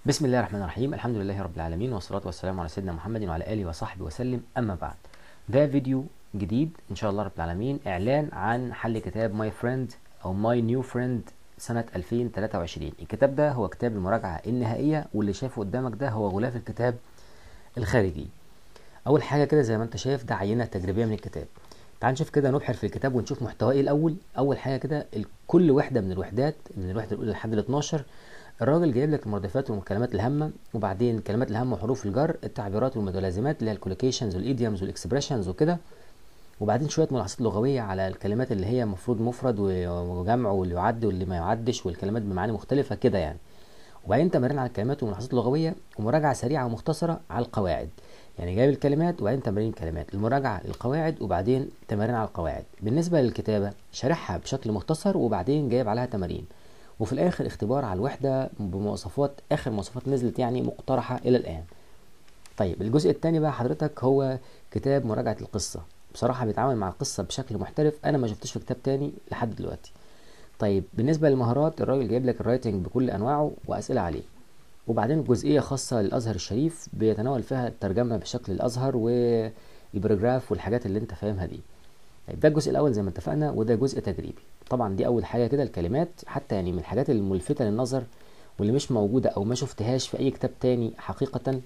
بسم الله الرحمن الرحيم الحمد لله رب العالمين والصلاة والسلام على سيدنا محمد وعلى آله وصحبه وسلم أما بعد ده فيديو جديد إن شاء الله رب العالمين إعلان عن حل كتاب ماي فريند أو ماي نيو فريند سنة 2023 الكتاب ده هو كتاب المراجعة النهائية واللي شايفه قدامك ده هو غلاف الكتاب الخارجي أول حاجة كده زي ما أنت شايف ده عينة تجريبية من الكتاب تعال نشوف كده نبحر في الكتاب ونشوف محتواه ايه الاول اول حاجه كده ال- كل وحده من الوحدات من الوحده الاولى لحد ال 12 الراجل جايب لك المرادفات والكلمات الهامه وبعدين الكلمات الهامه وحروف الجر التعبيرات والمتلازمات اللي هي الكولوكيشنز والايديومز والاكسبريشنز وكده وبعدين شويه ملاحظات لغويه على الكلمات اللي هي المفروض مفرد و- وجمع واللي يعد واللي ما يعدش والكلمات بمعاني مختلفه كده يعني وبعدين تمارين على الكلمات وملاحظات لغويه ومراجعه سريعه ومختصره على القواعد يعني جايب الكلمات وبعدين تمارين كلمات المراجعه للقواعد وبعدين تمارين على القواعد بالنسبه للكتابه شارحها بشكل مختصر وبعدين جايب عليها تمارين وفي الاخر اختبار على الوحده بمواصفات اخر مواصفات نزلت يعني مقترحه الى الان طيب الجزء الثاني بقى حضرتك هو كتاب مراجعه القصه بصراحه بيتعامل مع القصه بشكل محترف انا ما شفتش في كتاب تاني لحد دلوقتي طيب بالنسبه للمهارات الراجل جايب لك الرايتنج بكل انواعه واسئله عليه وبعدين جزئيه خاصه للازهر الشريف بيتناول فيها الترجمه بشكل الازهر والباراجراف والحاجات اللي انت فاهمها دي طيب ده الجزء الاول زي ما اتفقنا وده جزء تجريبي طبعا دي اول حاجه كده الكلمات حتى يعني من الحاجات الملفته للنظر واللي مش موجوده او ما شفتهاش في اي كتاب تاني حقيقه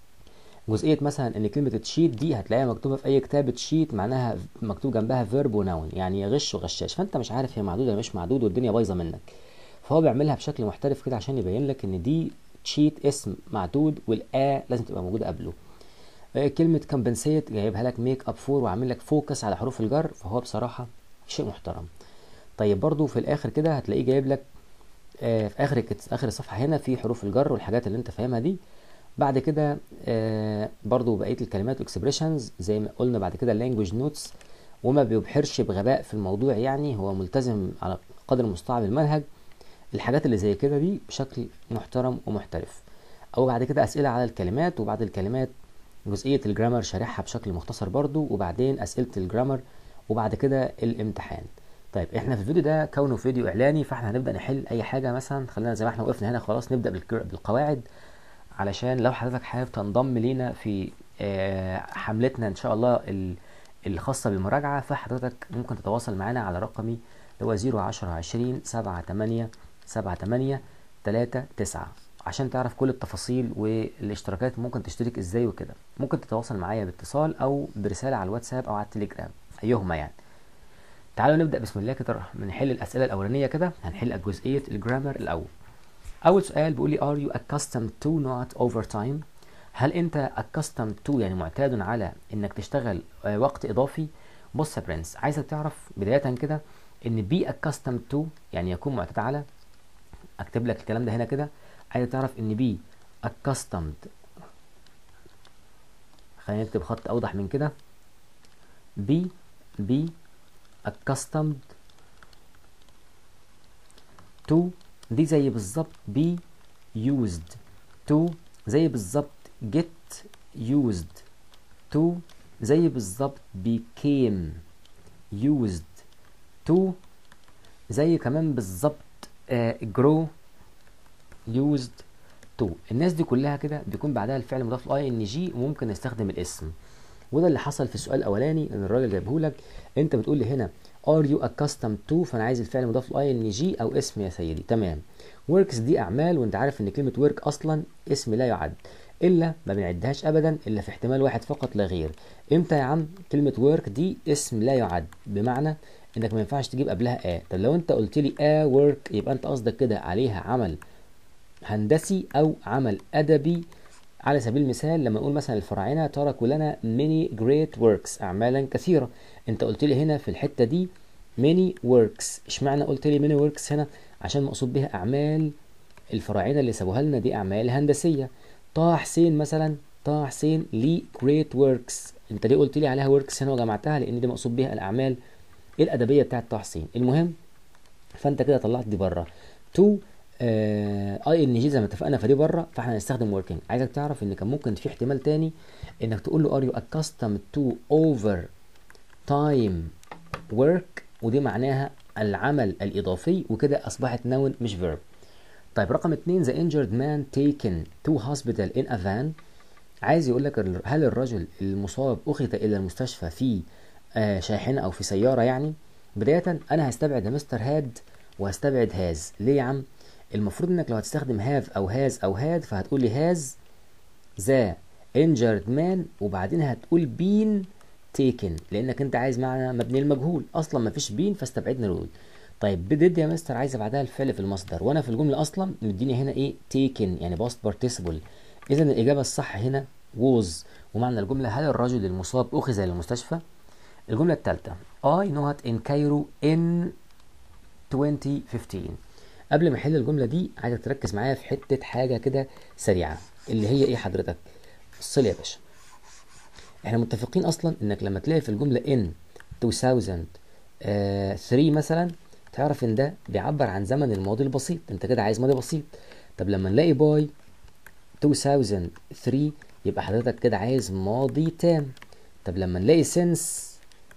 جزئيه مثلا ان كلمه تشيت دي هتلاقيها مكتوبه في اي كتاب تشيت معناها مكتوب جنبها فيرب وناون يعني غش وغشاش فانت مش عارف هي معدوده ولا مش معدود والدنيا بايظه منك فهو بيعملها بشكل محترف كده عشان يبين لك ان دي تشيت اسم معدود والا لازم تبقى موجوده قبله آه، كلمه كومبنسيت جايبها لك ميك اب فور وعامل لك فوكس على حروف الجر فهو بصراحه شيء محترم طيب برضو في الاخر كده هتلاقيه جايب لك آه، في اخر الكت- اخر الصفحه هنا في حروف الجر والحاجات اللي انت فاهمها دي بعد كده آه، برضو بقيه الكلمات والاكسبريشنز زي ما قلنا بعد كده اللانجوج نوتس وما بيبحرش بغباء في الموضوع يعني هو ملتزم على قدر المستطاع بالمنهج الحاجات اللي زي كده دي بشكل محترم ومحترف او بعد كده اسئله على الكلمات وبعد الكلمات جزئيه الجرامر شارحها بشكل مختصر برضو وبعدين اسئله الجرامر وبعد كده الامتحان طيب احنا في الفيديو ده كونه فيديو اعلاني فاحنا هنبدا نحل اي حاجه مثلا خلينا زي ما احنا وقفنا هنا خلاص نبدا بالجر- بالقواعد علشان لو حضرتك حابب تنضم لينا في آه، حملتنا ان شاء الله ال- الخاصه بالمراجعه فحضرتك ممكن تتواصل معنا على رقمي اللي هو 010 20 78 78 39 عشان تعرف كل التفاصيل والاشتراكات ممكن تشترك ازاي وكده ممكن تتواصل معايا باتصال او برساله على الواتساب او على التليجرام ايهما يعني تعالوا نبدا بسم الله كده نحل الاسئله الاولانيه كده هنحل جزئيه الجرامر الاول اول سؤال بيقول لي are you accustomed to not overtime هل انت accustomed to يعني معتاد على انك تشتغل آه، وقت اضافي بص يا برنس عايزك تعرف بدايه كده ان be accustomed to يعني يكون معتاد على اكتب لك الكلام ده هنا كده عايزك تعرف ان be accustomed خلينا نكتب خط اوضح من كده be be accustomed to دي زي بالظبط be used to زي بالظبط get used to زي بالظبط became used to زي كمان بالظبط آه grow used to الناس دي كلها كده بيكون بعدها الفعل مضاف لاي ان جي وممكن نستخدم الاسم وده اللي حصل في السؤال الاولاني ان الراجل جايبه لك انت بتقول لي هنا are you accustomed to فانا عايز الفعل مضاف لاي ان جي او اسم يا سيدي تمام works دي اعمال وانت عارف ان كلمه work اصلا اسم لا يعد الا ما بنعدهاش ابدا الا في احتمال واحد فقط لا غير امتى يا عم كلمه work دي اسم لا يعد بمعنى انك ما ينفعش تجيب قبلها ا طب لو انت قلت لي ا work يبقى انت قصدك كده عليها عمل هندسي او عمل ادبي على سبيل المثال لما نقول مثلا الفراعنه تركوا لنا many great works اعمالا كثيره انت قلت لي هنا في الحته دي many works اشمعنى قلت لي many works هنا عشان مقصود بها اعمال الفراعنه اللي سابوها لنا دي اعمال هندسيه طه حسين مثلا طه حسين ليه great works انت ليه قلت لي عليها works هنا وجمعتها لان دي مقصود بها الاعمال الادبيه بتاعت طه حسين المهم فانت كده طلعت دي بره تو اي ان جي زي ما اتفقنا فدي بره فاحنا هنستخدم working عايزك تعرف ان كان ممكن في احتمال تاني انك تقول له are you accustomed to over time work ودي معناها العمل الاضافي وكده اصبحت noun مش verb طيب رقم اتنين the injured man taken to hospital in a van عايز يقول لك ال- هل الرجل المصاب أخذ إلى المستشفى في آه، شاحنة أو في سيارة يعني بداية أنا هستبعد يا مستر هاد وهستبعد هاز ليه يا عم المفروض إنك لو هتستخدم هاف أو هاز أو هاد فهتقول لي هاز ذا injured man وبعدين هتقول بين taken لانك انت عايز معنى مبني المجهول اصلا مفيش بين فاستبعدنا دول طيب بدد يا مستر عايزه بعدها الفعل في المصدر وانا في الجمله اصلا مديني هنا ايه taken يعني past participle اذا الاجابه الصح هنا was ومعنى الجمله هل الرجل المصاب اخذ الى المستشفى الجمله الثالثه I not in Cairo in 2015 قبل ما احل الجمله دي عايزك تركز معايا في حته حاجه كده سريعه اللي هي ايه حضرتك بص لي يا باشا احنا متفقين اصلا انك لما تلاقي في الجمله ان 2003 مثلا تعرف ان ده بيعبر عن زمن الماضي البسيط انت كده عايز ماضي بسيط طب لما نلاقي باي 2003 يبقى حضرتك كده عايز ماضي تام طب لما نلاقي since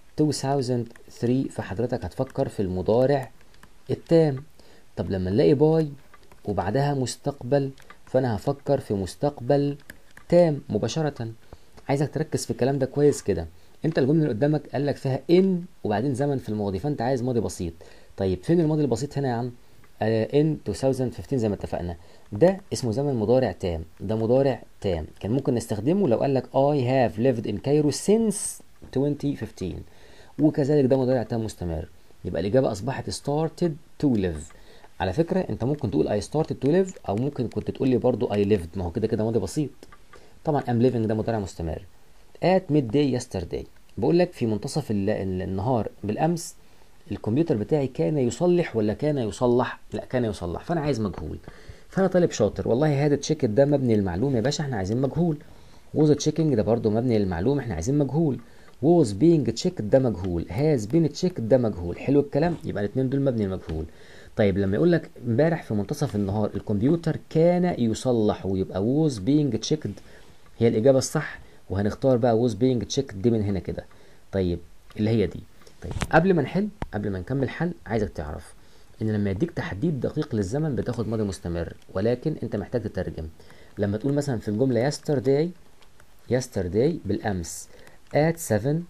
2003 فحضرتك هتفكر في المضارع التام طب لما نلاقي باي وبعدها مستقبل فانا هفكر في مستقبل تام مباشرة عايزك تركز في الكلام ده كويس كده انت الجمله اللي قدامك قال لك فيها ان وبعدين زمن في الماضي فانت عايز ماضي بسيط طيب فين الماضي البسيط هنا يا عم ان 2015 زي ما اتفقنا ده اسمه زمن مضارع تام ده مضارع تام كان ممكن نستخدمه لو قال لك I have lived in Cairo since 2015 وكذلك ده مضارع تام مستمر يبقى الإجابة أصبحت started to live على فكرة أنت ممكن تقول I started to live أو ممكن كنت تقول لي برضو I lived ما هو كده كده ماضي بسيط طبعا I'm living ده مضارع مستمر at midday yesterday بقول لك في منتصف ال- ال- النهار بالأمس الكمبيوتر بتاعي كان يصلح ولا كان يصلح لا كان يصلح فأنا عايز مجهول فأنا طالب شاطر والله هذا تشيك ده مبني للمعلوم يا باشا احنا عايزين مجهول was checking ده برضو مبني للمعلوم احنا عايزين مجهول was being checked ده مجهول has been checked ده مجهول حلو الكلام يبقى الاثنين دول مبني للمجهول طيب لما يقول لك امبارح في منتصف النهار الكمبيوتر كان يصلح ويبقى was being checked هي الإجابة الصح وهنختار بقى was being checked دي من هنا كده طيب اللي هي دي طيب قبل ما نحل قبل ما نكمل حل عايزك تعرف ان لما يديك تحديد دقيق للزمن بتاخد ماضي مستمر ولكن انت محتاج تترجم لما تقول مثلا في الجملة yesterday yesterday بالامس at 7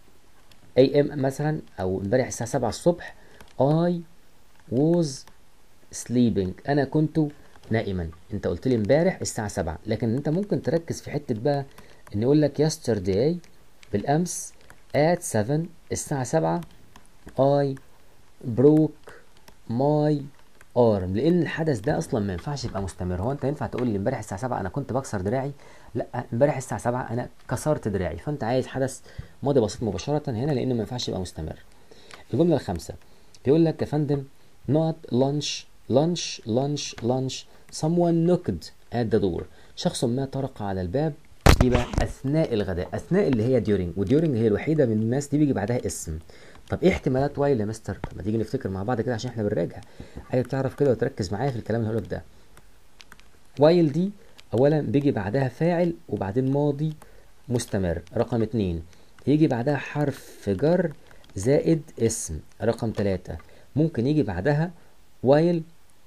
am مثلا او امبارح الساعة 7 الصبح I was sleeping انا كنت نائما انت قلت لي امبارح الساعة 7 لكن انت ممكن تركز في حتة بقى ان يقول لك yesterday بالامس at 7 الساعة 7 I broke my arm لان الحدث ده اصلا ما ينفعش يبقى مستمر هو انت ينفع تقول لي امبارح الساعه 7 انا كنت بكسر دراعي لا امبارح الساعه 7 انا كسرت دراعي فانت عايز حدث ماضي بسيط مباشره هنا لانه ما ينفعش يبقى مستمر الجمله الخامسه بيقول لك يا فندم not lunch lunch lunch lunch someone knocked at the door شخص ما طرق على الباب يبقى اثناء الغداء اثناء اللي هي during وديورنج هي الوحيده من الناس دي بيجي بعدها اسم طب ايه احتمالات وايل يا مستر طب ما تيجي نفتكر مع بعض كده عشان احنا بنراجع عايزك تعرف كده وتركز معايا في الكلام اللي هقولك ده وايل دي اولا بيجي بعدها فاعل وبعدين ماضي مستمر رقم اتنين يجي بعدها حرف جر زائد اسم رقم تلاتة ممكن يجي بعدها وايل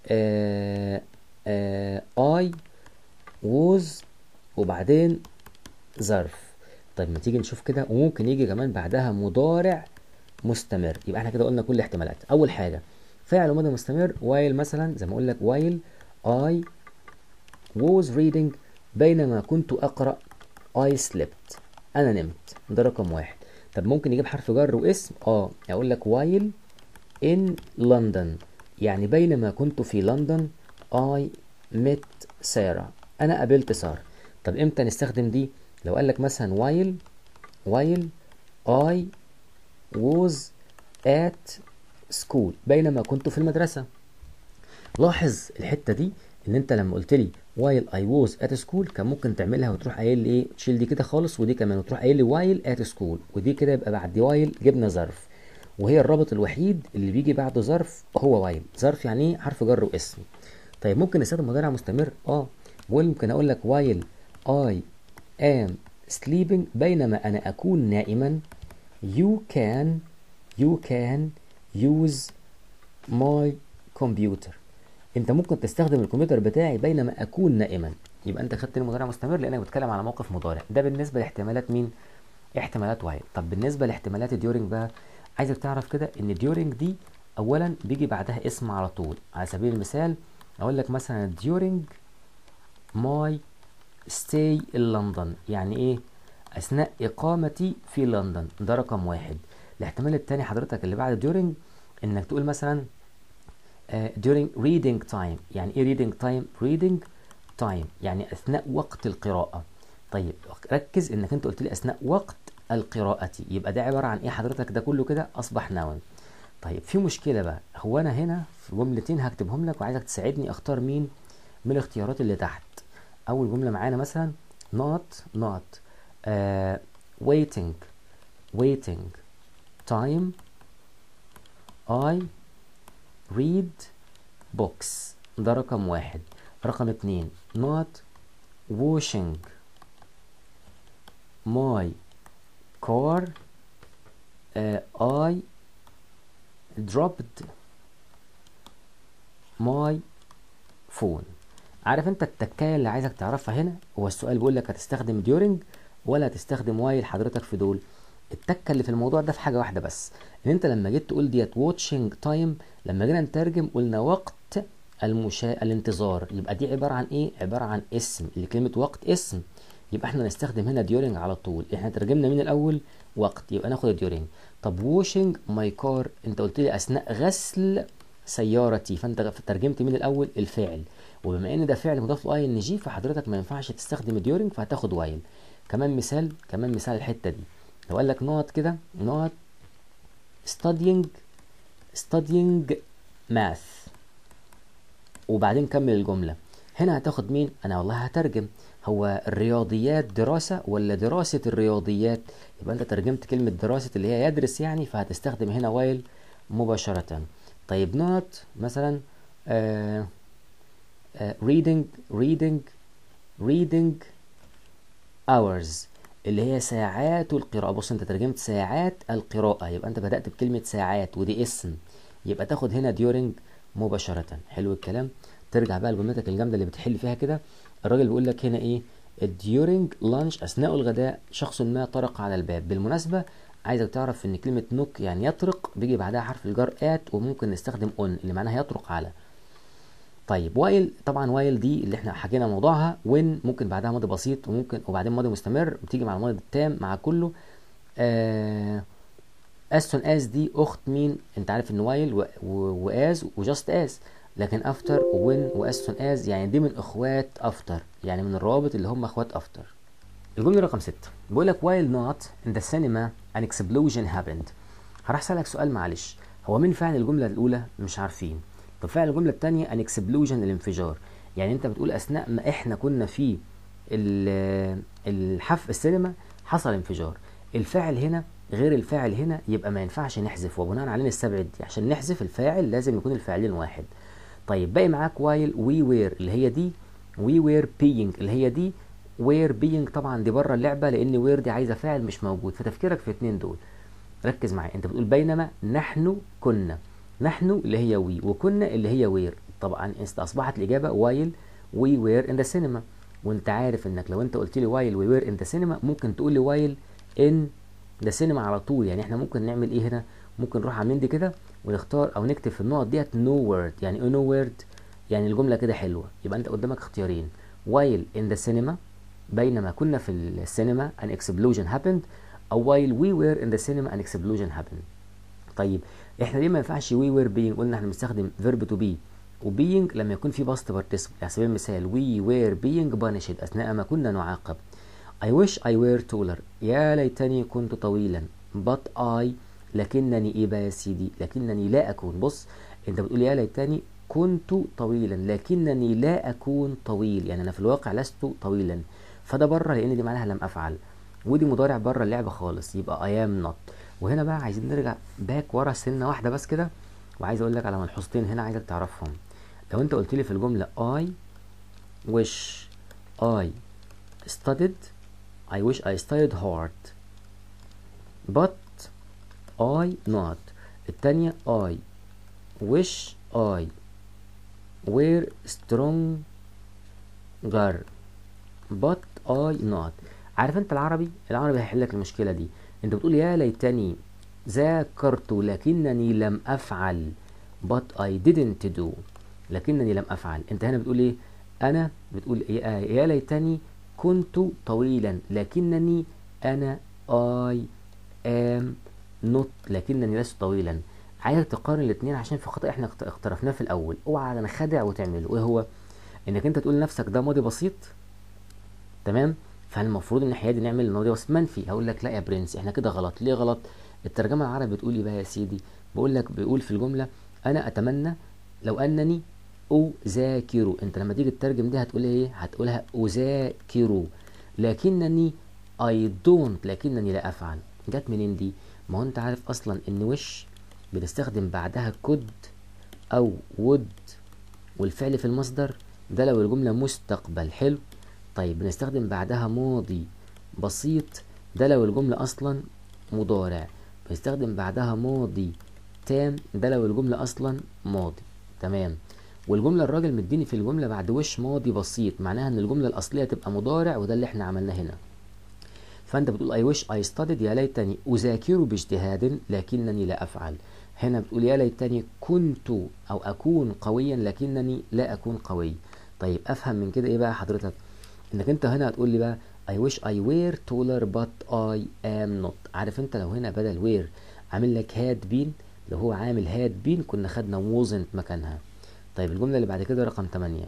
آه آه I was وبعدين ظرف طيب ما تيجي نشوف كده وممكن يجي كمان بعدها مضارع مستمر يبقى احنا كده قلنا كل الاحتمالات اول حاجه فعل وماضي مستمر while مثلا زي ما اقول لك while I was reading بينما كنت اقرا I slept انا نمت ده رقم واحد طب ممكن يجيب حرف جر واسم اه اقول لك while in London يعني بينما كنت في لندن I met سارة انا قابلت سارة طب امتى نستخدم دي لو قال لك مثلا while while I was at school بينما كنت في المدرسة لاحظ الحتة دي ان انت لما قلت لي while I was at school كان ممكن تعملها وتروح قايل لي ايه تشيل دي كده خالص ودي كمان وتروح قايل لي while at school ودي كده يبقى بعد while جبنا ظرف وهي الرابط الوحيد اللي بيجي بعده ظرف هو while ظرف يعني ايه حرف جر واسم طيب ممكن نستخدم مضارع مستمر اه ممكن اقول لك while I am sleeping بينما انا اكون نائما you can you can use my computer انت ممكن تستخدم الكمبيوتر بتاعي بينما اكون نائما يبقى انت خدت المضارع مستمر لانك بتتكلم على موقف مضارع ده بالنسبه لاحتمالات مين احتمالات وايل طب بالنسبه لاحتمالات ديورنج بقى عايزك تعرف كده ان ديورنج دي اولا بيجي بعدها اسم على طول على سبيل المثال اقول لك مثلا during my stay in London يعني ايه اثناء اقامتي في لندن ده رقم واحد الاحتمال التاني حضرتك اللي بعد during انك تقول مثلا uh, during reading time يعني ايه reading time reading time يعني اثناء وقت القراءة طيب ركز انك انت قلت لي اثناء وقت القراءة يبقى ده عبارة عن ايه حضرتك ده كله كده اصبح نون طيب في مشكلة بقى هو انا هنا في جملتين هكتبهم لك وعايزك تساعدني اختار مين من الاختيارات اللي تحت اول جملة معانا مثلا not not uh, waiting waiting time I read books ده رقم واحد رقم اتنين not washing my car uh, I dropped my phone عارف انت التكايه اللي عايزك تعرفها هنا هو السؤال بيقول لك هتستخدم during ولا هتستخدم وايل حضرتك في دول التكه اللي في الموضوع ده في حاجه واحده بس ان انت لما جيت تقول ديت واتشنج تايم لما جينا نترجم قلنا وقت المشا... الانتظار يبقى دي عباره عن ايه عباره عن اسم اللي كلمه وقت اسم يبقى احنا نستخدم هنا during على طول احنا ترجمنا من الاول وقت يبقى ناخد during طب washing my car انت قلت لي اثناء غسل سيارتي فانت ترجمت من الاول الفعل وبما ان ده فعل مضاف له اي ان جي فحضرتك ما ينفعش تستخدم during فهتاخد وايل كمان مثال كمان مثال الحته دي لو قال لك نقط كده نقط studying studying math وبعدين كمل الجمله هنا هتاخد مين انا والله هترجم هو الرياضيات دراسة ولا دراسة الرياضيات يبقى انت ترجمت كلمة دراسة اللي هي يدرس يعني فهتستخدم هنا وايل مباشرة طيب نوت مثلا آه آه reading reading reading hours اللي هي ساعات القراءة بص انت ترجمت ساعات القراءة يبقى انت بدأت بكلمة ساعات ودي اسم يبقى تاخد هنا during مباشرة حلو الكلام ترجع بقى لجملتك الجامدة اللي بتحل فيها كده الراجل بيقول لك هنا ايه during lunch اثناء الغداء شخص ما طرق على الباب بالمناسبة عايزك تعرف ان كلمة نوك يعني يطرق بيجي بعدها حرف الجر ات وممكن نستخدم اون اللي معناها يطرق على طيب وايل طبعا وايل دي اللي احنا حكينا موضوعها وين ممكن بعدها ماضي بسيط وممكن وبعدين ماضي مستمر بتيجي مع الماضي التام مع كله آه as soon as دي اخت مين انت عارف ان وايل واز وجاست از لكن افتر وين واس سون از يعني دي من اخوات افتر يعني من الروابط اللي هم اخوات افتر الجمله رقم 6 بيقول لك while not in the cinema an explosion happened هروح اسالك سؤال معلش هو مين فاعل الجمله الاولى مش عارفين طب فاعل الجمله الثانيه an explosion الانفجار يعني انت بتقول اثناء ما احنا كنا في الحف السينما حصل انفجار الفاعل هنا غير الفاعل هنا يبقى ما ينفعش نحذف وبناء عليه نستبعد دي عشان نحذف الفاعل لازم يكون الفاعلين واحد طيب باقي معاك while we were اللي هي دي we were being اللي هي دي were being طبعا دي بره اللعبه لان were دي عايزه فاعل مش موجود فتفكيرك في اتنين دول ركز معايا انت بتقول بينما نحن كنا نحن اللي هي وي وكنا اللي هي وير طبعا اصبحت الاجابه while we were in the cinema وانت عارف انك لو انت قلت لي while we were in the cinema ممكن تقول لي while in the cinema على طول يعني احنا ممكن نعمل ايه هنا ممكن نروح عاملين دي كده ونختار او نكتب في النقط ديت no word يعني ايه no word يعني الجمله كده حلوه يبقى انت قدامك اختيارين while in the cinema بينما كنا في السينما an explosion happened او while we were in the cinema an explosion happened طيب احنا ليه ما ينفعش we were being قلنا احنا بنستخدم verb to be وbeing لما يكون في past participle على سبيل المثال we were being punished اثناء ما كنا نعاقب I wish I were taller يا ليتني كنت طويلا but I لكنني ايه بقى يا سيدي لكنني لا اكون بص انت بتقول يا ليتني كنت طويلا لكنني لا اكون طويل يعني انا في الواقع لست طويلا فده بره لان دي معناها لم افعل ودي مضارع بره اللعبه خالص يبقى I am not وهنا بقى عايزين نرجع باك ورا سنه واحده بس كده وعايز اقول لك على ملحوظتين هنا عايزك تعرفهم لو انت قلت لي في الجمله I wish I studied I wish I studied hard but I not التانية I wish I were stronger but I not عارف انت العربي العربي هيحل لك المشكله دي انت بتقول يا ليتني ذاكرت لكنني لم افعل but I didn't do لكنني لم افعل انت هنا بتقول ايه انا بتقول يا, يا ليتني كنت طويلا لكنني انا I am not لكنني لست طويلا عايزك تقارن الاثنين عشان في خطأ احنا اقترفناه في الاول اوعى نخدع وتعمله ايه هو انك انت تقول لنفسك ده ماضي بسيط تمام فالمفروض ان احنا نعمل الماضي بسيط منفي هقول لك لا يا برنس احنا كده غلط ليه غلط الترجمه العربي بتقول ايه بقى يا سيدي بقول لك بيقول في الجمله انا اتمنى لو انني اذاكر انت لما تيجي تترجم دي هتقول ايه هتقولها اذاكر لكنني I don't لكنني لا افعل جت منين دي ما هو انت عارف اصلا ان وش بنستخدم بعدها كود او would والفعل في المصدر ده لو الجملة مستقبل حلو طيب بنستخدم بعدها ماضي بسيط ده لو الجملة أصلا مضارع بنستخدم بعدها ماضي تام ده لو الجملة أصلا ماضي تمام والجملة الراجل مديني في الجملة بعد وش ماضي بسيط معناها إن الجملة الأصلية تبقى مضارع وده اللي احنا عملناه هنا فأنت بتقول I wish I studied يا ليتني أذاكر باجتهاد لكنني لا أفعل هنا بتقول يا ليتني كنت أو أكون قويا لكنني لا أكون قوي طيب أفهم من كده إيه بقى حضرتك إنك أنت هنا هتقول لي بقى I wish I were taller but I am not عارف أنت لو هنا بدل were عامل لك had been لو هو عامل had been كنا خدنا wasn't مكانها طيب الجملة اللي بعد كده رقم 8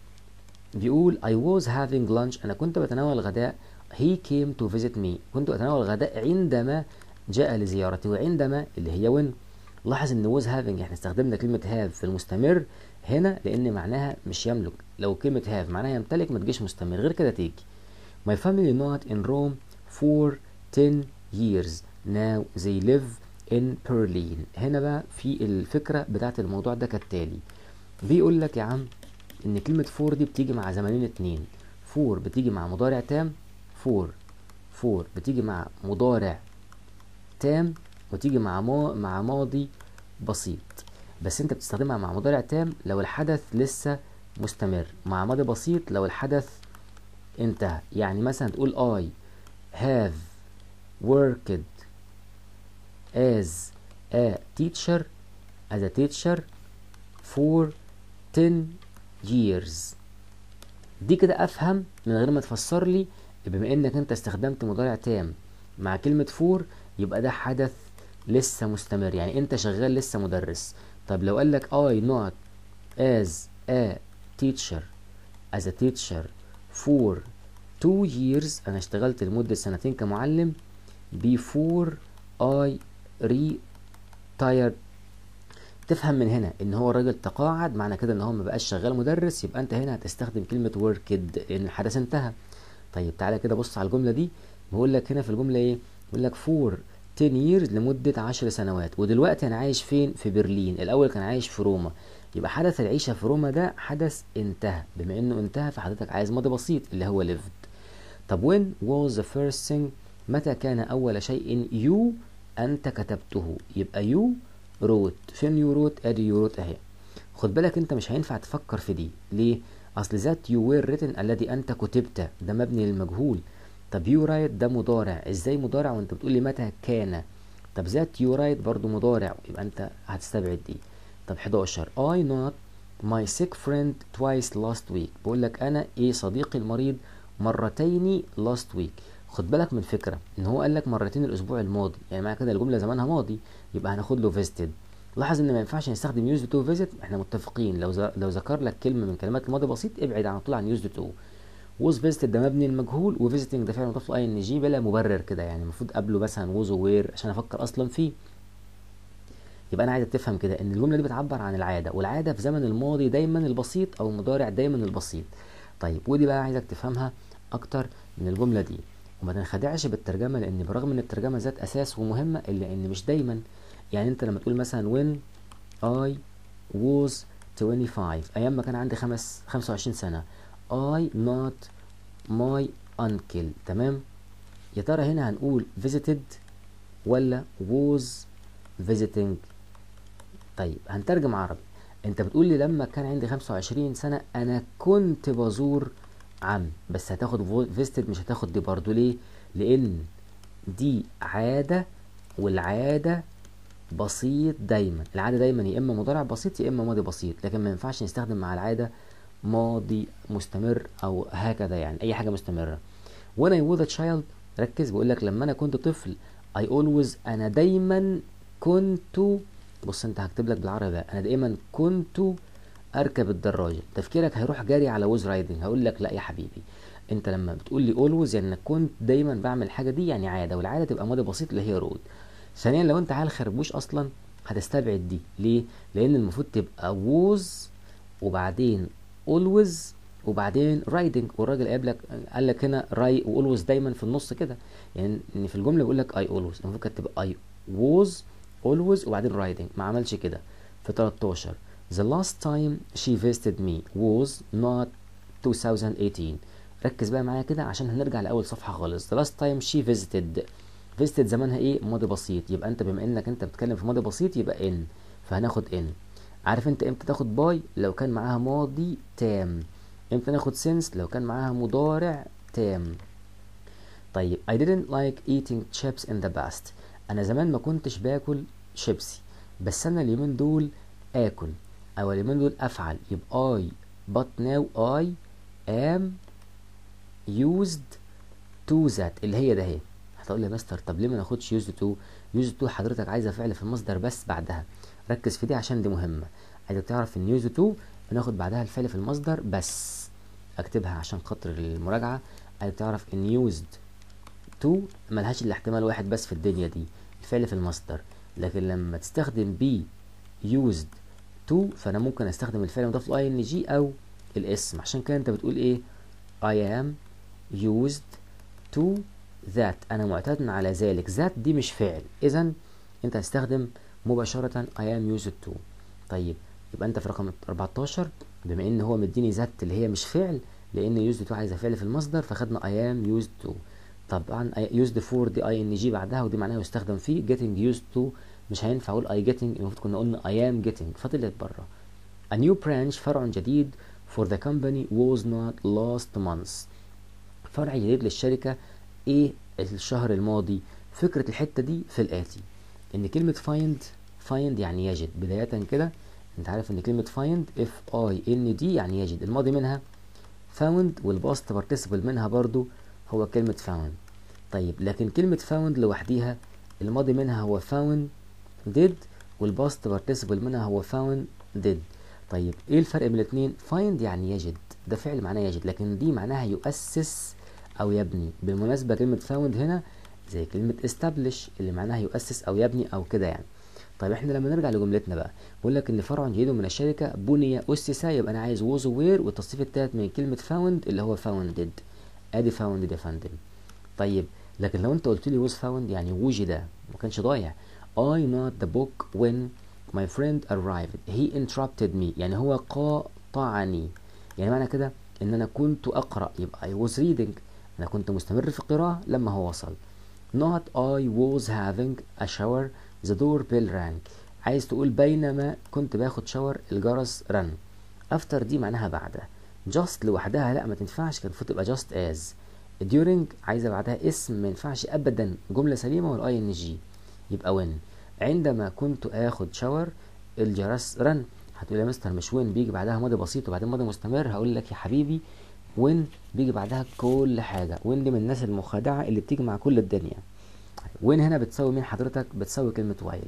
بيقول I was having lunch أنا كنت بتناول الغداء he came to visit me كنت أتناول الغداء عندما جاء لزيارتي وعندما اللي هي when لاحظ ان was having احنا استخدمنا كلمة have في المستمر هنا لان معناها مش يملك لو كلمة have معناها يمتلك ما تجيش مستمر غير كده تيجي My family not in Rome for 10 years now they live in Berlin هنا بقى في الفكرة بتاعت الموضوع ده كالتالي بيقول لك يا عم ان كلمة فور دي بتيجي مع زمانين اتنين فور بتيجي مع مضارع تام فور فور بتيجي مع مضارع تام وتيجي مع ما مع ماضي بسيط بس انت بتستخدمها مع مضارع تام لو الحدث لسه مستمر مع ماضي بسيط لو الحدث انتهى يعني مثلا تقول I have worked as a teacher as a teacher for 10 years دي كده افهم من غير ما تفسر لي بما انك انت استخدمت مضارع تام مع كلمة فور يبقى ده حدث لسه مستمر يعني انت شغال لسه مدرس طب لو قال لك I not as a teacher as a teacher for two years انا اشتغلت لمدة سنتين كمعلم before I retired تفهم من هنا ان هو الراجل تقاعد معنى كده ان هو ما بقاش شغال مدرس يبقى انت هنا هتستخدم كلمة worked لان الحدث انتهى طيب تعالى كده بص على الجملة دي بقول لك هنا في الجملة ايه بيقول لك for 10 years لمدة 10 سنوات ودلوقتي انا عايش فين في برلين الاول كان عايش في روما يبقى حدث العيشة في روما ده حدث انتهى بما انه انتهى فحضرتك عايز ماضي بسيط اللي هو lived طب when was the first thing متى كان اول شيء you انت كتبته يبقى you wrote فين you wrote ادي you wrote اهي خد بالك انت مش هينفع تفكر في دي ليه اصل ذات you were written الذي انت كتبت ده مبني للمجهول طب you write ده مضارع ازاي مضارع وانت بتقول لي متى كان طب ذات you write برضو مضارع يبقى انت هتستبعد دي طب 11 I not my sick friend twice last week بقول لك انا ايه صديقي المريض مرتين last week خد بالك من فكره ان هو قال لك مرتين الاسبوع الماضي يعني معنى كده الجمله زمانها ماضي يبقى هناخد له visited لاحظ ان ما ينفعش نستخدم used to visit احنا متفقين لو ز... لو ذكر لك كلمه من كلمات الماضي بسيط ابعد على طول عن used to was visited ده مبني المجهول و visiting ده فعل مضاف له اي ان جي بلا مبرر كده يعني المفروض قبله مثلا was وير عشان افكر اصلا فيه يبقى انا عايزك تفهم كده ان الجمله دي بتعبر عن العاده والعاده في زمن الماضي دايما البسيط او المضارع دايما البسيط طيب ودي بقى عايزك تفهمها اكتر من الجمله دي وما تنخدعش بالترجمه لان برغم ان الترجمه ذات اساس ومهمه الا ان مش دايما يعني انت لما تقول مثلا when I was 25 ايام ما كان عندي خمس 25 سنه I not my uncle تمام يا ترى هنا هنقول visited ولا was visiting طيب هنترجم عربي انت بتقول لي لما كان عندي 25 سنة انا كنت بزور عم بس هتاخد فيستد مش هتاخد دي برضو ليه لان دي عادة والعادة بسيط دايما العادة دايما يا اما مضارع بسيط يا اما ماضي بسيط لكن ما ينفعش نستخدم مع العادة ماضي مستمر او هكذا يعني اي حاجة مستمرة when I was a child ركز بقول لك لما انا كنت طفل I always انا دايما كنت بص انت هكتب لك بالعربي بقى انا دايما كنت اركب الدراجه تفكيرك هيروح جاري على ووز رايدنج هقول لك لا يا حبيبي انت لما بتقول لي اولويز يعني كنت دايما بعمل الحاجه دي يعني عاده والعاده تبقى ماضي بسيط اللي هي رود ثانيا لو انت عيل خربوش اصلا هتستبعد دي ليه لان المفروض تبقى ووز وبعدين اولويز وبعدين رايدنج والراجل قال قال لك هنا راي واولويز دايما في النص كده يعني ان في الجمله بيقول لك اي اولويز المفروض كانت تبقى اي ووز always وبعدين riding ما عملش كده في 13 the last time she visited me was not 2018 ركز بقى معايا كده عشان هنرجع لأول صفحة خالص the last time she visited visited زمانها ايه ماضي بسيط يبقى انت بما انك انت بتتكلم في ماضي بسيط يبقى in فهناخد in عارف انت امتى تاخد باي لو كان معاها ماضي تام امتى ناخد since لو كان معاها مضارع تام طيب I didn't like eating chips in the past انا زمان ما كنتش باكل شيبسي بس انا اليومين دول اكل او اليومين دول افعل يبقى I but now I am used to that اللي هي ده اهي هتقول لي يا مستر طب ليه ما ناخدش used to used to حضرتك عايزه فعل في المصدر بس بعدها ركز في دي عشان دي مهمه عايزك تعرف ان used to بناخد بعدها الفعل في المصدر بس اكتبها عشان خاطر المراجعه عايزك تعرف ان used to ملهاش الا احتمال واحد بس في الدنيا دي الفعل في المصدر لكن لما تستخدم بي used to فانا ممكن استخدم الفعل المضاف له ان جي او الاسم عشان كده انت بتقول ايه I am used to that انا معتاد على ذلك that دي مش فعل اذا انت هتستخدم مباشرة I am used to طيب يبقى انت في رقم 14 بما ان هو مديني that اللي هي مش فعل لان used to عايزه فعل في المصدر فخدنا I am used to طبعا used for دي اي ان جي بعدها ودي معناها يستخدم فيه getting used to مش هينفع اقول I getting المفروض كنا قلنا I am getting فطلعت بره a new branch فرع جديد for the company was not last month فرع جديد للشركة ايه الشهر الماضي فكرة الحتة دي في الآتي ان كلمة find find يعني يجد بداية كده انت عارف ان كلمة find f i n d يعني يجد الماضي منها found والباست participle منها برضو هو كلمة found طيب لكن كلمة found لوحديها الماضي منها هو found did والباست participle منها هو found did طيب ايه الفرق بين الاتنين find يعني يجد ده فعل معناه يجد لكن دي معناها يؤسس او يبني بالمناسبة كلمة found هنا زي كلمة establish اللي معناها يؤسس او يبني او كده يعني طيب احنا لما نرجع لجملتنا بقى بقول لك ان فرع جديد من الشركة بني اسس يبقى انا عايز was where والتصريف التالت من كلمة found اللي هو founded ادي founded يا فندم طيب لكن لو انت قلت لي was found يعني وجد ما كانش ضايع I not the book when my friend arrived he interrupted me يعني هو قاطعني يعني معنى كده ان انا كنت اقرا يبقى I was reading انا كنت مستمر في القراءه لما هو وصل not I was having a shower the doorbell rang عايز تقول بينما كنت باخد شاور الجرس رن after دي معناها بعد just لوحدها لا ما تنفعش كان المفروض تبقى just as during عايزه بعدها اسم ما ينفعش ابدا جمله سليمه والاي ان جي يبقى when عندما كنت اخد شاور الجرس رن هتقول يا مستر مش وين بيجي بعدها ماضي بسيط وبعدين ماضي مستمر هقول لك يا حبيبي وين بيجي بعدها كل حاجه وين دي من الناس المخادعه اللي بتيجي مع كل الدنيا وين هنا بتساوي مين حضرتك بتساوي كلمه وايل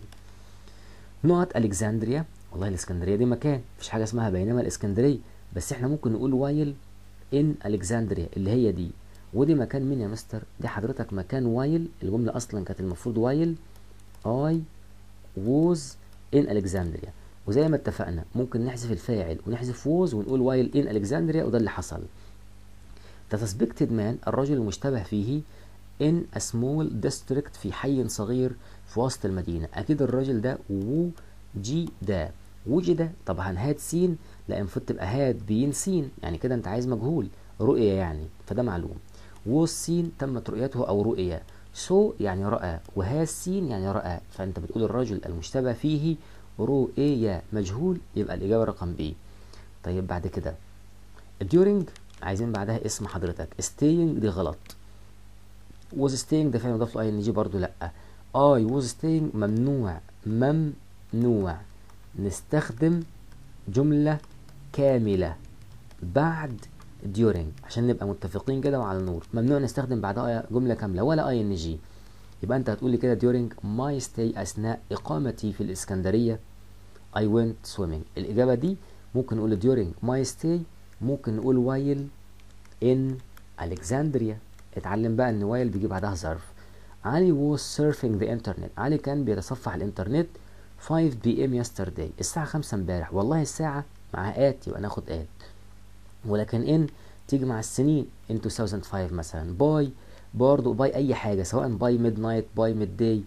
نقط الكسندريا والله الاسكندريه دي مكان مفيش حاجه اسمها بينما الاسكندريه بس احنا ممكن نقول وايل ان الكسندريا اللي هي دي ودي مكان مين يا مستر دي حضرتك مكان وايل الجمله اصلا كانت المفروض وايل اي was in Alexandria وزي ما اتفقنا ممكن نحذف الفاعل ونحذف was ونقول while in Alexandria وده اللي حصل The suspected man الرجل المشتبه فيه in a small district في حي صغير في وسط المدينة أكيد الراجل ده وجد وجد طبعا هاد سين لا المفروض تبقى هاد بين سين يعني كده أنت عايز مجهول رؤية يعني فده معلوم was seen تمت رؤيته أو رؤية سو so يعني رأى وهاز سين يعني رأى فأنت بتقول الرجل المشتبه فيه رو ايه يا مجهول يبقى الاجابه رقم بي طيب بعد كده during عايزين بعدها اسم حضرتك staying دي غلط was staying ده فعل مضاف له اي ان جي برضه لا I was staying ممنوع ممنوع نستخدم جملة كاملة بعد during عشان نبقى متفقين كده وعلى نور ممنوع نستخدم بعدها جملة كاملة ولا اي ان جي يبقى انت هتقول لي كده during my stay اثناء اقامتي في الاسكندرية I went swimming الإجابة دي ممكن نقول during my stay ممكن نقول while in Alexandria اتعلم بقى ان while بيجي بعدها ظرف علي was surfing the internet علي كان بيتصفح الانترنت 5 p.m. yesterday الساعة 5 امبارح والله الساعة مع at يبقى ناخد at ولكن in تيجي مع السنين in 2005 مثلا باي برضه باي اي حاجة سواء باي ميد نايت باي ميد داي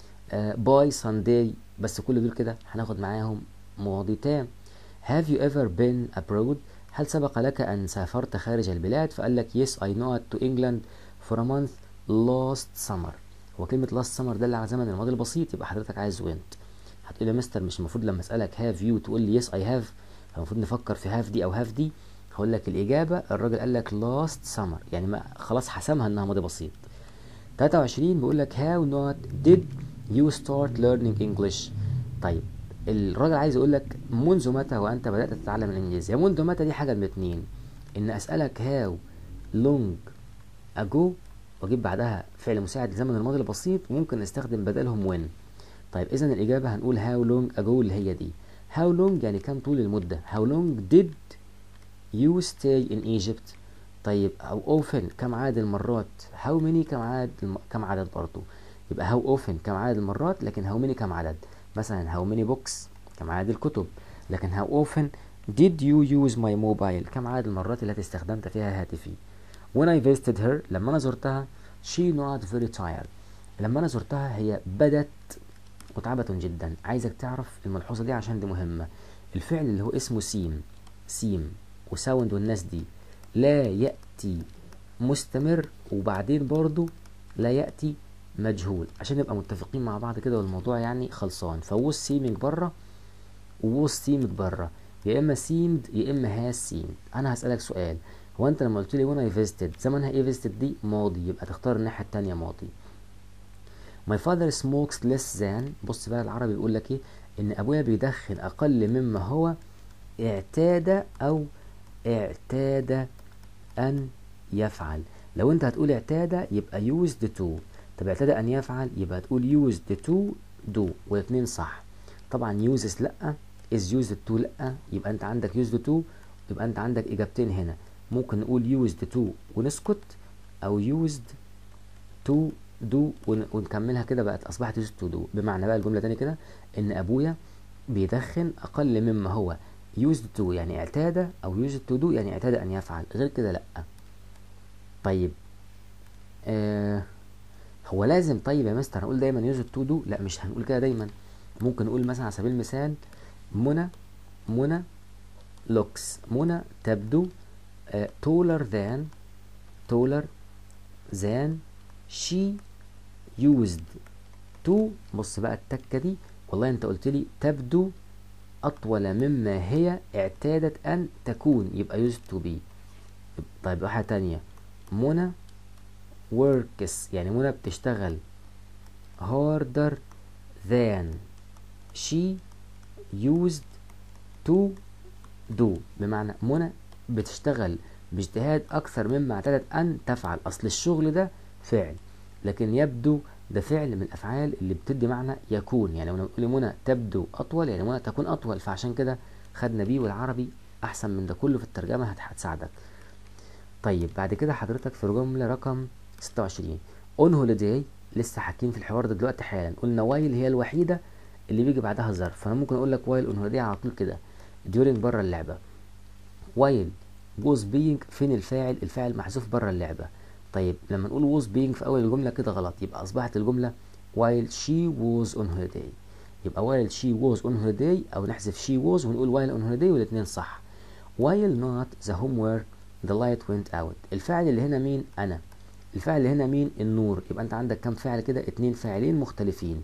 باي سانداي بس كل دول كده هناخد معاهم ماضي تام have you ever been abroad هل سبق لك أن سافرت خارج البلاد فقال لك yes I know to England for a month last summer هو كلمة last summer دل على زمن الماضي البسيط يبقى حضرتك عايز went هتقول يا مستر مش المفروض لما أسألك have you تقول لي yes I have فالمفروض نفكر في have دي أو have دي هقول لك الإجابة الراجل قال لك last summer يعني ما خلاص حسمها إنها ماضي بسيط 23 بيقول لك how not did you start learning English طيب الراجل عايز يقول لك منذ متى وانت بدات تتعلم الانجليزي منذ متى دي حاجه من اتنين ان اسالك هاو لونج اجو واجيب بعدها فعل مساعد لزمن الماضي البسيط ممكن نستخدم بدلهم وين طيب اذا الاجابه هنقول هاو لونج اجو اللي هي دي هاو لونج يعني كم طول المده هاو لونج did you stay in Egypt طيب او often كم عدد المرات how many كم عدد الم... كم عدد برضه يبقى how often كم عدد المرات لكن how many كم عدد مثلا how many books كم عدد الكتب لكن how often did you use my mobile كم عدد المرات التي استخدمت فيها هاتفي when I visited her لما أنا زرتها she not very tired لما أنا زرتها هي بدت متعبة جدا عايزك تعرف الملحوظة دي عشان دي مهمة الفعل اللي هو اسمه سيم سيم وساوند والناس دي لا يأتي مستمر وبعدين برضو لا يأتي مجهول عشان نبقى متفقين مع بعض كده والموضوع يعني خلصان فوز سيمنج بره ووز سيمنج بره يا اما سيمد يا اما هاز سيمد انا هسألك سؤال هو انت لما قلت لي وانا اي فيزيتد زمانها ايه فيزيتد دي ماضي يبقى تختار الناحيه التانية ماضي my father smokes less than بص بقى العربي بيقول لك ايه ان ابويا بيدخن اقل مما هو اعتاد او اعتاد ان يفعل لو انت هتقول اعتاد يبقى used to طب اعتاد ان يفعل يبقى تقول used to do والاثنين صح طبعا uses لا is used to لا يبقى انت عندك used to يبقى انت عندك اجابتين هنا ممكن نقول used to ونسكت او used to do ونكملها كده بقت اصبحت used to do بمعنى بقى الجمله تاني كده ان ابويا بيدخن اقل مما هو used to يعني اعتاد او used to do يعني اعتاد ان يفعل غير كده لا طيب آه هو لازم طيب يا مستر هنقول دايما used to do لا مش هنقول كده دايما ممكن نقول مثلا على سبيل المثال منى منى looks منى تبدو uh, taller than taller than she used to بص بقى التكة دي والله انت قلت لي تبدو أطول مما هي اعتادت أن تكون يبقى used to be طيب واحدة تانية منى works يعني منى بتشتغل harder than she used to do بمعنى منى بتشتغل باجتهاد أكثر مما اعتادت أن تفعل أصل الشغل ده فعل لكن يبدو ده فعل من الأفعال اللي بتدي معنى يكون يعني لما نقول منى تبدو أطول يعني منى تكون أطول فعشان كده خدنا بيه والعربي أحسن من ده كله في الترجمة هتساعدك طيب بعد كده حضرتك في الجملة رقم 26 اون هوليداي لسه حاكين في الحوار ده دلوقتي حالا قلنا وايل هي الوحيدة اللي بيجي بعدها ظرف فانا ممكن اقول لك وايل اون هوليداي على طول كده during بره اللعبة وايل was being فين الفاعل الفاعل محذوف بره اللعبة طيب لما نقول was being في اول الجملة كده غلط يبقى اصبحت الجملة while she was on holiday يبقى while she was on holiday او نحذف she was ونقول while on holiday والاثنين صح while not the homework the light went out الفاعل اللي هنا مين انا الفاعل اللي هنا مين النور يبقى انت عندك كم فاعل كده اتنين فاعلين مختلفين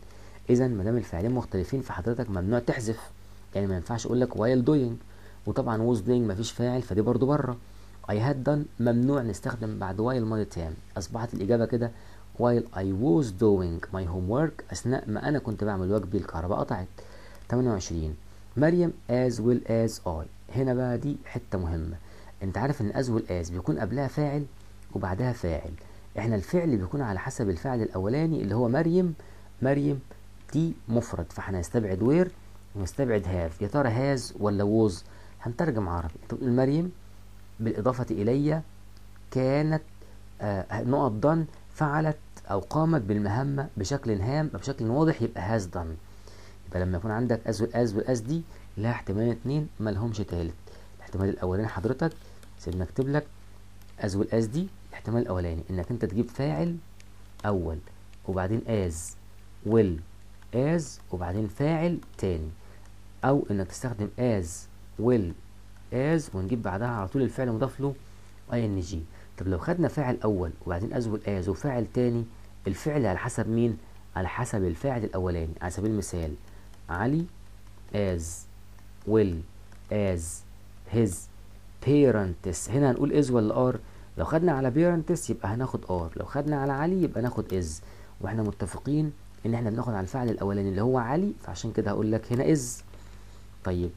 اذا ما دام الفعلين مختلفين فحضرتك ممنوع تحذف يعني ما ينفعش اقول لك while doing وطبعا was doing مفيش فاعل فدي برضو بره I had done ممنوع نستخدم بعد while ماضي تام اصبحت الاجابه كده while I was doing my homework اثناء ما انا كنت بعمل واجبي الكهرباء قطعت 28 مريم as well as I هنا بقى دي حته مهمه انت عارف ان as well as بيكون قبلها فاعل وبعدها فاعل احنا الفعل بيكون على حسب الفعل الاولاني اللي هو مريم مريم دي مفرد فهنستبعد وير ونستبعد هاف يا ترى هاز ولا ووز هنترجم عربي انت بتقول مريم بالاضافه الي كانت آه نقط ضن فعلت او قامت بالمهمه بشكل هام او بشكل واضح يبقى هاز ضن يبقى لما يكون عندك از والاز والاز دي لها احتمالين اتنين مالهمش تالت الاحتمال الاولاني حضرتك سيبنا اكتب لك از والاز دي الاحتمال الاولاني انك انت تجيب فاعل اول وبعدين از will as وبعدين فاعل تاني او انك تستخدم as will as ونجيب بعدها على طول الفعل مضاف له ing طب لو خدنا فاعل اول وبعدين as will as وفاعل تاني الفعل على حسب مين على حسب الفاعل الاولاني على سبيل المثال علي as will as his parents هنا هنقول is ولا are لو خدنا على parents يبقى هناخد are لو خدنا على علي يبقى ناخد is واحنا متفقين ان احنا بناخد على الفعل الاولاني اللي هو علي فعشان كده هقول لك هنا از طيب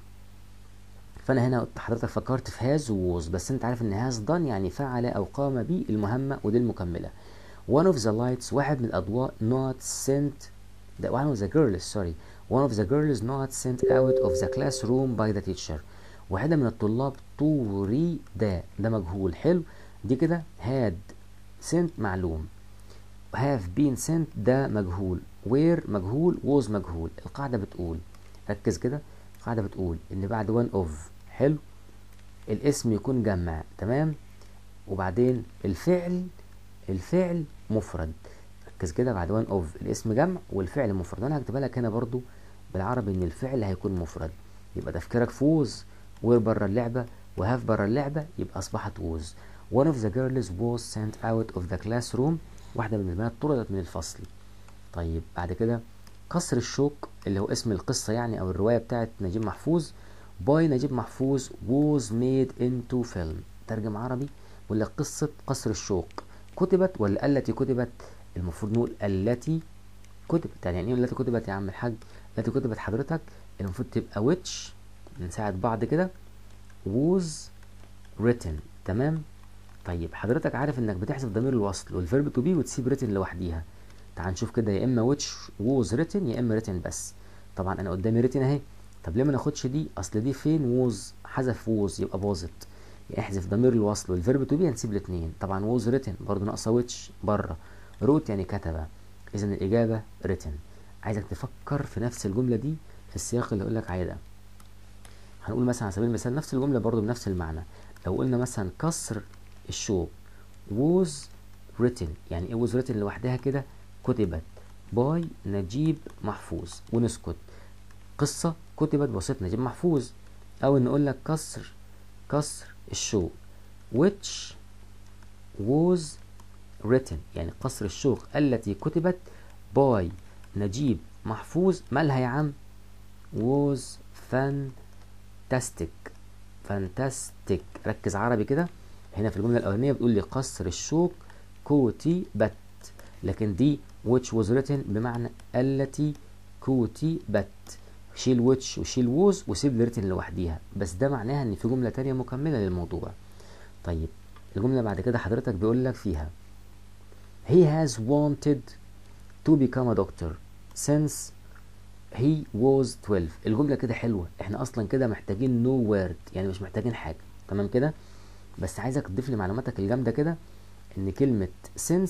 فانا هنا حضرتك فكرت في هاز ووز بس انت عارف ان هاز دان يعني فعل او قام بالمهمه ودي المكمله one of the lights واحد من الاضواء not sent the one of the girls sorry one of the girls not sent out of the classroom by the teacher واحدة من الطلاب طوري ده ده مجهول حلو دي كده had sent معلوم have been sent ده مجهول where مجهول was مجهول القاعدة بتقول ركز كده القاعدة بتقول ان بعد one of حلو الاسم يكون جمع تمام وبعدين الفعل الفعل مفرد ركز كده بعد one of الاسم جمع والفعل مفرد انا هكتبها لك هنا برضو بالعربي ان الفعل هيكون مفرد يبقى تفكيرك فوز وير بره اللعبة وهاف بره اللعبة يبقى اصبحت was one of the girls was sent out of the classroom واحدة من البنات طردت من الفصل طيب بعد كده قصر الشوك اللي هو اسم القصة يعني أو الرواية بتاعت نجيب محفوظ باي نجيب محفوظ was made into film ترجم عربي ولا قصة قصر الشوك كتبت ولا التي كتبت المفروض نقول التي كتبت يعني ايه التي كتبت يا عم الحاج التي كتبت حضرتك المفروض تبقى which نساعد بعض كده was written تمام طيب حضرتك عارف انك بتحذف ضمير الوصل والفيرب تو بي وتسيب written لوحديها تعال نشوف كده يا اما which was written يا اما written بس طبعا انا قدامي written اهي طب ليه ما ناخدش دي اصل دي فين was حذف was يبقى باظت احذف ضمير الوصل والفيرب تو بي هنسيب الاثنين طبعا was written برضه ناقصه which بره wrote يعني كتب اذا الاجابه written عايزك تفكر في نفس الجمله دي في السياق اللي اقول لك عليه ده هنقول مثلا على سبيل المثال نفس الجمله برضه بنفس المعنى لو قلنا مثلا كسر الشوك was written يعني ايه was written لوحدها كده كتبت باي نجيب محفوظ ونسكت قصة كتبت بواسطة نجيب محفوظ أو نقول لك كسر كسر الشوك which was written يعني قصر الشوك التي كتبت باي نجيب محفوظ مالها يا عم was fantastic fantastic ركز عربي كده هنا في الجملة الأولانية بتقول لي قصر الشوك كتبت لكن دي which was written بمعنى التي كتبت شيل which وشيل was وسيب written لوحديها بس ده معناها ان في جملة تانية مكملة للموضوع طيب الجملة بعد كده حضرتك بيقول لك فيها he has wanted to become a doctor since he was 12 الجملة كده حلوة احنا اصلا كده محتاجين no word يعني مش محتاجين حاجة تمام كده بس عايزك تضيف لي معلوماتك الجامدة كده ان كلمة since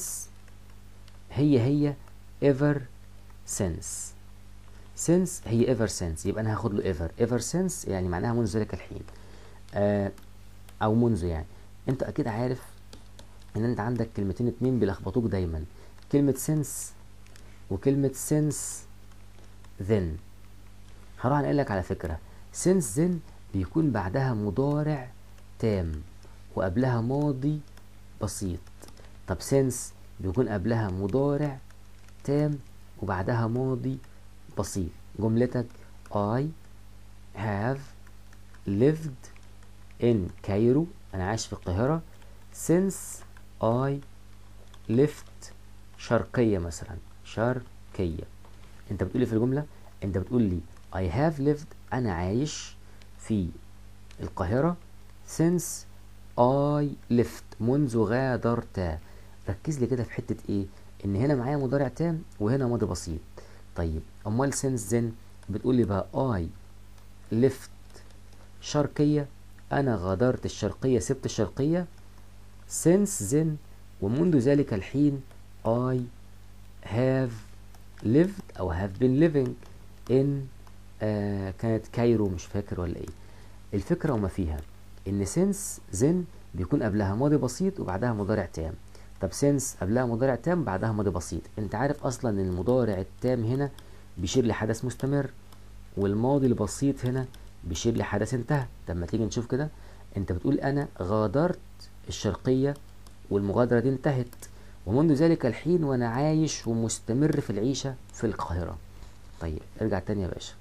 هي هي ever since since هي ever since يبقى انا هاخد له ever ever since يعني معناها منذ ذلك الحين آه او منذ يعني انت اكيد عارف ان انت عندك كلمتين اتنين بيلخبطوك دايما كلمة since وكلمة since then هروح انقل لك على فكرة since then بيكون بعدها مضارع تام وقبلها ماضي بسيط طب since بيكون قبلها مضارع تام وبعدها ماضي بسيط جملتك I have lived in Cairo أنا عايش في القاهرة since I left شرقية مثلا شرقية انت بتقول لي في الجملة انت بتقول لي I have lived أنا عايش في القاهرة since I left منذ غادرت ركز لي كده في حتة ايه ان هنا معايا مضارع تام وهنا ماضي بسيط طيب امال since then بتقول لي بقى I left شرقية انا غادرت الشرقية سبت الشرقية since then ومنذ ذلك الحين I have lived أو have been living in آه كانت كايرو مش فاكر ولا إيه الفكرة وما فيها إن since then بيكون قبلها ماضي بسيط وبعدها مضارع تام طب since قبلها مضارع تام بعدها ماضي بسيط أنت عارف أصلا إن المضارع التام هنا بيشير لحدث مستمر والماضي البسيط هنا بيشير لحدث انتهى طب ما تيجي نشوف كده أنت بتقول أنا غادرت الشرقية والمغادرة دي انتهت ومنذ ذلك الحين وانا عايش ومستمر في العيشة في القاهرة طيب ارجع تاني يا باشا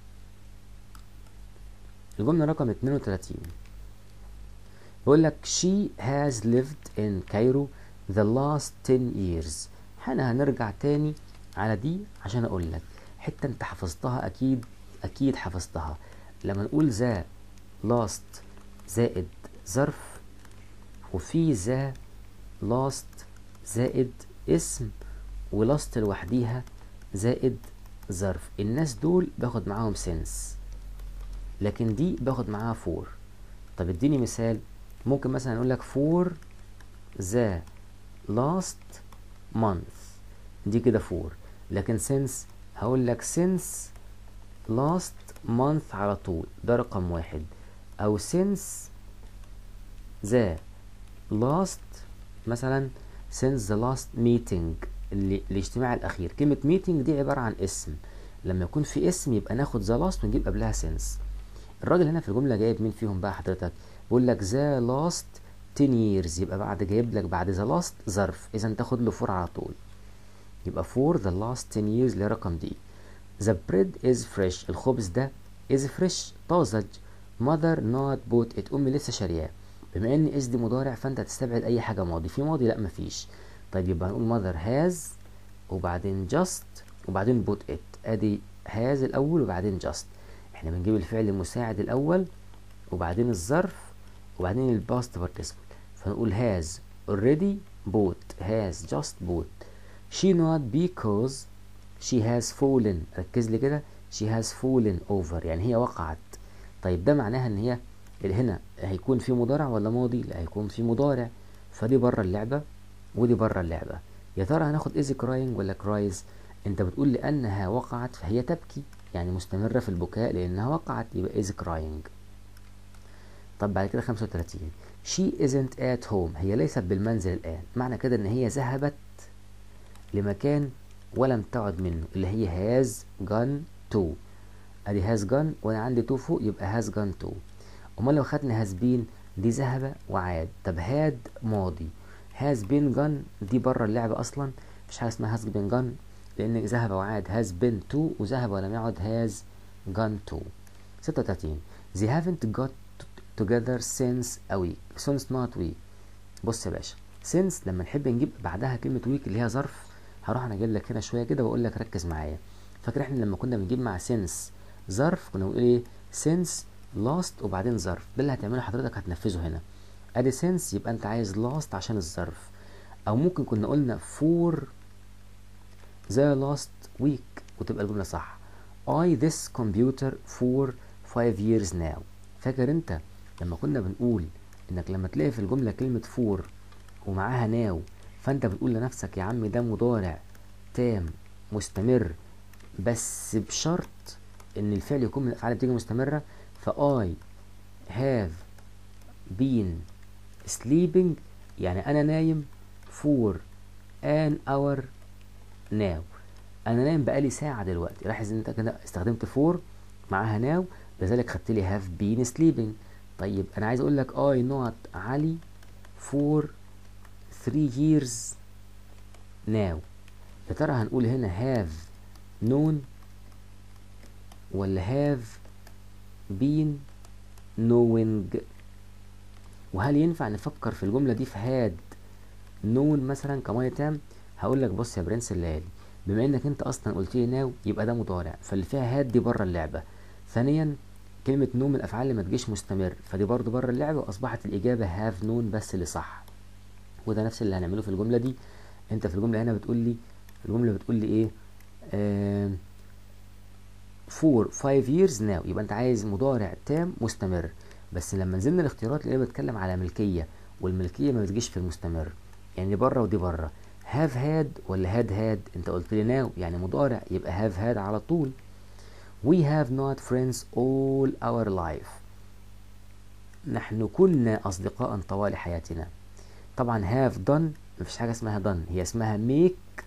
الجملة رقم 32 بيقول لك she has lived in Cairo the last 10 years احنا هنرجع تاني على دي عشان اقول لك حتة انت حفظتها اكيد اكيد حفظتها لما نقول ذا last زائد ظرف وفي ذا last زائد اسم ولاست لوحديها زائد ظرف الناس دول باخد معاهم سنس لكن دي باخد معاها فور طب اديني مثال ممكن مثلا اقول لك فور ذا لاست مانث دي كده فور لكن سنس هقول لك سنس لاست مانث على طول ده رقم واحد او سنس ذا لاست مثلا since the last meeting اللي الاجتماع الأخير كلمة meeting دي عبارة عن اسم لما يكون في اسم يبقى ناخد the last ونجيب قبلها since الراجل هنا في الجملة جايب مين فيهم بقى حضرتك بيقول لك the last 10 years يبقى بعد جايب لك بعد the last ظرف إذا تاخد له فور على طول يبقى for the last 10 years اللي رقم دي the bread is fresh الخبز ده is fresh طازج mother not bought it أمي لسه شارياه بما ان اس دي مضارع فانت هتستبعد اي حاجه ماضي في ماضي لا مفيش طيب يبقى هنقول mother has وبعدين just وبعدين put it ادي has الاول وبعدين just احنا بنجيب الفعل المساعد الاول وبعدين الظرف وبعدين الباست participle فنقول has already bought has just bought she not because she has fallen ركز لي كده she has fallen over يعني هي وقعت طيب ده معناها ان هي هنا هيكون في مضارع ولا ماضي لا هيكون في مضارع فدي بره اللعبة ودي بره اللعبة يا ترى هناخد is crying ولا cries انت بتقول لانها وقعت فهي تبكي يعني مستمرة في البكاء لانها وقعت يبقى is crying طب بعد كده 35 she isn't at home هي ليست بالمنزل الان معنى كده ان هي ذهبت لمكان ولم تعد منه اللي هي has gone to ادي has gone وانا عندي to فوق يبقى has gone to امال لو خدنا هاز بين دي ذهب وعاد طب هاد ماضي هاز بين جن دي بره اللعبة اصلا مفيش حاجة اسمها هاز بين جن لان ذهب وعاد هاز بين تو وذهب ولم يعد هاز جن تو 36 they haven't got together since a week since not week بص يا باشا since لما نحب نجيب بعدها كلمة week اللي هي ظرف هروح انا اجيب لك هنا شوية كده واقول لك ركز معايا فاكر احنا لما كنا بنجيب مع since ظرف كنا بنقول ايه since لاست وبعدين ظرف ده اللي هتعمله حضرتك هتنفذه هنا ادي سنس يبقى انت عايز لاست عشان الظرف او ممكن كنا قلنا فور ذا لاست ويك وتبقى الجمله صح I this computer for five years now فاكر انت لما كنا بنقول انك لما تلاقي في الجمله كلمه فور ومعاها ناو فانت بتقول لنفسك يا عم ده مضارع تام مستمر بس بشرط ان الفعل يكون من الافعال اللي بتيجي مستمره فاي have been sleeping يعني انا نايم for an hour now انا نايم بقالي ساعة دلوقتي لاحظ ان انت كده استخدمت for معاها now لذلك خدت لي have been sleeping طيب انا عايز اقول لك I not علي for three years now يا ترى هنقول هنا have known ولا have been knowing وهل ينفع نفكر في الجملة دي في had known مثلا كماضي تام هقول لك بص يا برنس الليالي بما انك انت اصلا قلت لي ناو يبقى ده مضارع فاللي فيها هاد دي بره اللعبه ثانيا كلمه نو من الافعال اللي ما تجيش مستمر فدي برضو بره اللعبه واصبحت الاجابه هاف نون بس اللي صح وده نفس اللي هنعمله في الجمله دي انت في الجمله هنا بتقول لي في الجمله بتقول لي ايه آه for 5 years now يبقى انت عايز مضارع تام مستمر بس لما نزلنا الاختيارات اللي بتكلم على ملكيه والملكيه ما بتجيش في المستمر يعني دي بره ودي بره have had ولا had had انت قلت لي now يعني مضارع يبقى have had على طول we have not friends all our life نحن كنا أصدقاء طوال حياتنا طبعا have done مفيش حاجة اسمها done هي اسمها make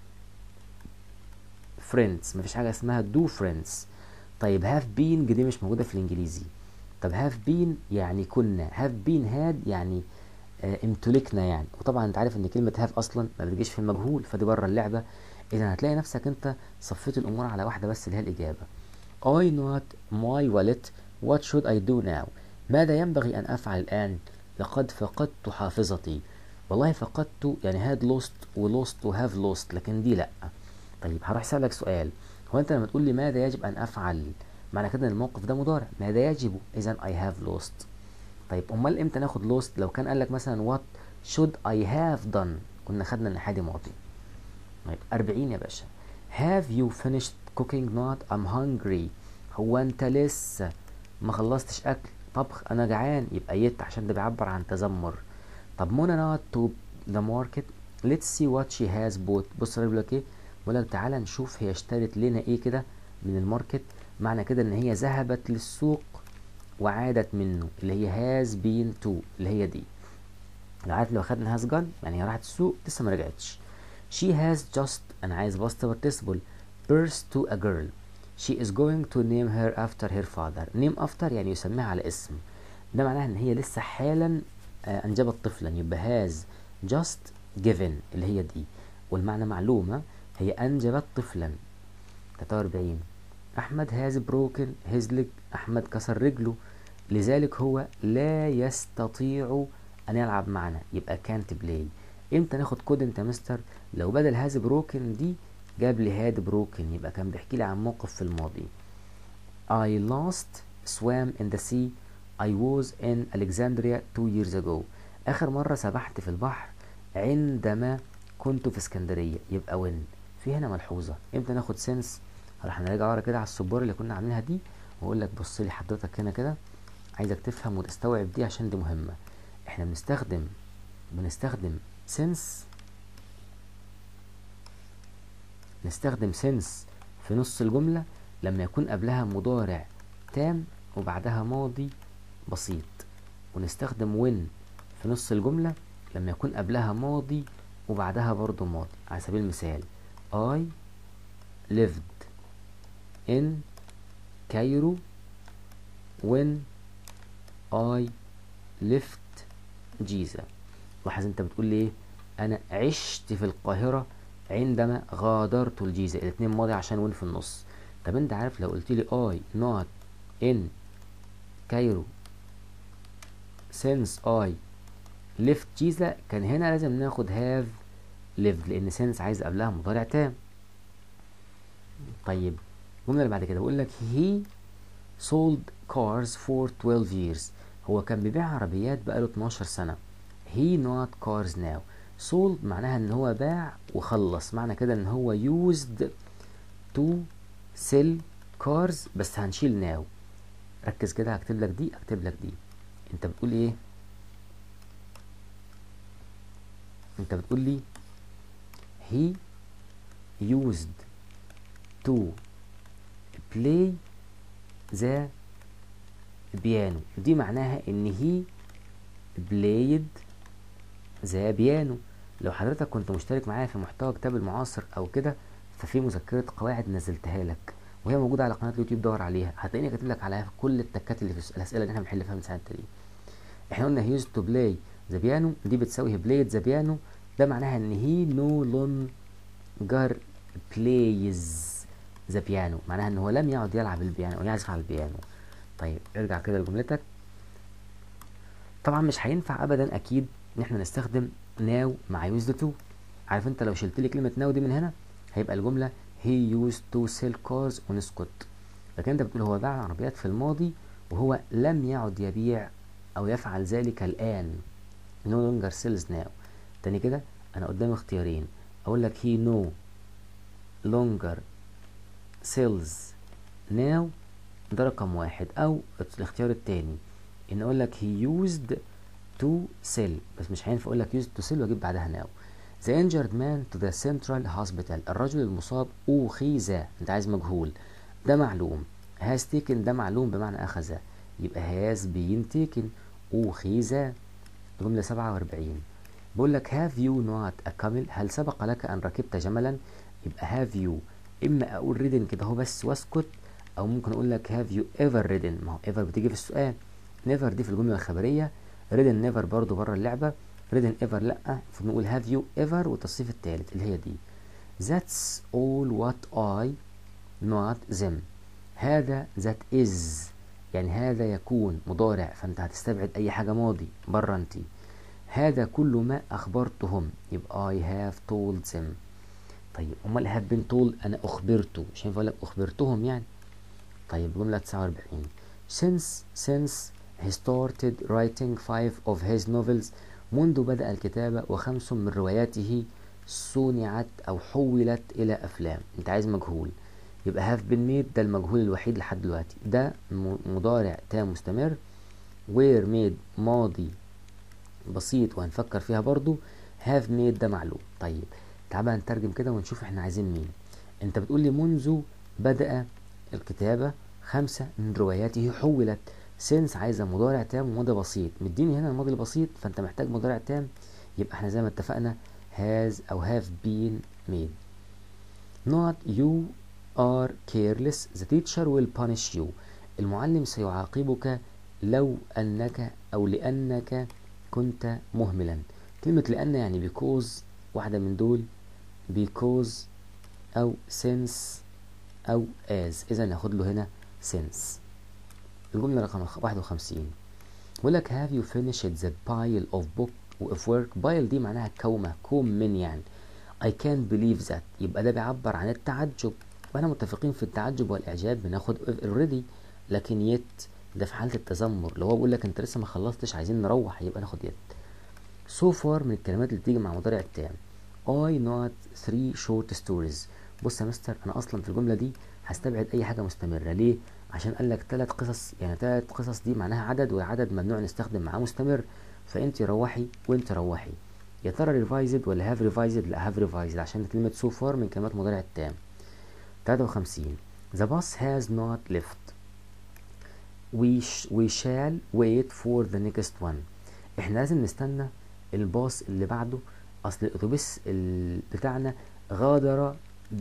friends مفيش حاجة اسمها do friends طيب have been دي مش موجودة في الإنجليزي طب have been يعني كنا have been had يعني آه امتلكنا يعني وطبعا انت عارف ان كلمة have اصلا ما بتجيش في المجهول فدي بره اللعبة اذا هتلاقي نفسك انت صفيت الامور على واحدة بس اللي هي الاجابة I not my wallet what should I do now ماذا ينبغي ان افعل الان لقد فقدت حافظتي والله فقدت يعني had lost و lost و have lost لكن دي لا طيب هروح اسالك سؤال هو انت لما تقول لي ماذا يجب ان افعل معنى كده ان الموقف ده مضارع ماذا يجب اذا I have lost طيب امال امتى ناخد lost لو كان قال لك مثلا what should I have done كنا خدنا الناحيه دي ماضي طيب 40 يا باشا have you finished cooking not I'm hungry هو انت لسه ما خلصتش اكل طبخ انا جعان يبقى يت عشان ده بيعبر عن تذمر طب منى not to the market let's see what she has bought بص بيقول لك ايه بيقول لك تعالى نشوف هي اشترت لنا ايه كده من الماركت معنى كده ان هي ذهبت للسوق وعادت منه اللي هي has been to اللي هي دي لو عارف لو خدنا has gone يعني هي راحت السوق لسه ما رجعتش she has just انا عايز باست participle birth to a girl she is going to name her after her father name after يعني يسميها على اسم ده معناها ان هي لسه حالا آه انجبت طفلا يبقى has just given اللي هي دي والمعنى معلومة هي انجبت طفلا 43 احمد has broken his leg احمد كسر رجله لذلك هو لا يستطيع ان يلعب معنا يبقى can't play امتى ناخد كود انت مستر لو بدل هاز بروكن دي جاب لي هاد بروكن يبقى كان بيحكي لي عن موقف في الماضي I last swam in the sea I was in Alexandria two years ago آخر مرة سبحت في البحر عندما كنت في اسكندرية يبقى وين في هنا ملحوظة امتى ناخد سنس راح نرجع ورا كده على السبورة اللي كنا عاملينها دي واقول لك بص لي حضرتك هنا كده عايزك تفهم وتستوعب دي عشان دي مهمة احنا بنستخدم بنستخدم سنس نستخدم سنس في نص الجملة لما يكون قبلها مضارع تام وبعدها ماضي بسيط ونستخدم وين في نص الجملة لما يكون قبلها ماضي وبعدها برضو ماضي على سبيل المثال I lived in Cairo when I left Giza لاحظ انت بتقول لي ايه انا عشت في القاهرة عندما غادرت الجيزة الاتنين ماضي عشان وين في النص طب انت عارف لو قلت لي I not in Cairo since I left جيزة كان هنا لازم ناخد have lived لان since عايز قبلها مضارع تام طيب الجملة اللي بعد كده بقول لك he sold cars for 12 years هو كان بيبيع عربيات بقاله 12 سنة he not cars now sold معناها ان هو باع وخلص معنى كده ان هو used to sell cars بس هنشيل now ركز كده هكتب لك دي اكتب لك دي انت بتقول ايه انت بتقول لي he used to play the piano دي معناها ان he played ذا بيانو لو حضرتك كنت مشترك معايا في محتوى كتاب المعاصر او كده ففي مذكره قواعد نزلتها لك وهي موجوده على قناه اليوتيوب دور عليها هتلاقيني كاتب لك عليها كل التكات اللي في الاسئله اللي احنا بنحل فيها من ساعه دي احنا قلنا هي تو بلاي ذا بيانو دي بتساوي بلايد ذا بيانو ده معناها ان هي نو لونجر بلايز ذا بيانو معناها ان هو لم يعد يلعب البيانو او يعزف على البيانو طيب ارجع كده لجملتك طبعا مش هينفع ابدا اكيد ان احنا نستخدم ناو مع used to عارف انت لو شلت لي كلمه ناو دي من هنا هيبقى الجمله he used to sell cars ونسكت لكن انت بتقول هو باع عربيات في الماضي وهو لم يعد يبيع او يفعل ذلك الان no longer sells now تاني كده انا قدامي اختيارين اقول لك he no longer sells now ده رقم واحد او الاختيار التاني ان اقول لك he used to sell بس مش هينفع اقول لك used to sell واجيب بعدها now the injured man to the central hospital الرجل المصاب أخذ انت عايز مجهول ده معلوم has taken ده معلوم بمعنى أخذ يبقى has been taken أخذ جملة 47 بقول لك have you not a camel هل سبق لك أن ركبت جملا يبقى have you إما أقول ridden كده هو بس واسكت أو ممكن أقول لك have you ever ridden ما هو ever بتيجي في السؤال never دي في الجملة الخبرية ridden never برضو بره اللعبة ridden ever لأ فبنقول have you ever والتصريف الثالث اللي هي دي that's all what I not them هذا that is يعني هذا يكون مضارع فانت هتستبعد اي حاجة ماضي بره انت هذا كل ما اخبرتهم يبقى I have told them طيب امال have been told انا اخبرته مش هينفع اقول لك اخبرتهم يعني طيب جملة 49 since since he started writing five of his novels منذ بدأ الكتابة وخمس من رواياته صنعت أو حولت إلى أفلام أنت عايز مجهول يبقى have been made ده المجهول الوحيد لحد دلوقتي ده مضارع تام مستمر were made ماضي بسيط وهنفكر فيها برضو have made ده معلوم طيب تعال بقى نترجم كده ونشوف احنا عايزين مين انت بتقول لي منذ بدأ الكتابة خمسة من رواياته حولت سينس عايزه مضارع تام وماضي بسيط مديني هنا الماضي البسيط فانت محتاج مضارع تام يبقى احنا زي ما اتفقنا has او have been made not you are careless the teacher will punish you المعلم سيعاقبك لو انك او لانك كنت مهملا كلمة لان يعني because واحدة من دول because او since او as اذا ناخد له هنا since الجملة رقم 51 بيقول لك have you finished the pile of book of work pile دي معناها كومة كوم من يعني I can't believe that يبقى ده بيعبر عن التعجب واحنا متفقين في التعجب والإعجاب بناخد already لكن yet ده في حالة التذمر لو هو بيقول لك انت لسه ما خلصتش عايزين نروح يبقى ناخد yet so far من الكلمات اللي بتيجي مع مضارع التام I not three short stories بص يا مستر انا اصلا في الجملة دي هستبعد اي حاجة مستمرة ليه عشان قال لك ثلاث قصص يعني ثلاث قصص دي معناها عدد وعدد ممنوع نستخدم معاه مستمر فانت روحي وانت روحي يا ترى ريفايزد ولا هاف ريفايزد لا هاف ريفايزد عشان كلمة سو فار من كلمات مضارع التام 53 The bus has not left we, sh we shall wait for the next one احنا لازم نستنى الباص اللي بعده اصل الاتوبيس بتاعنا غادر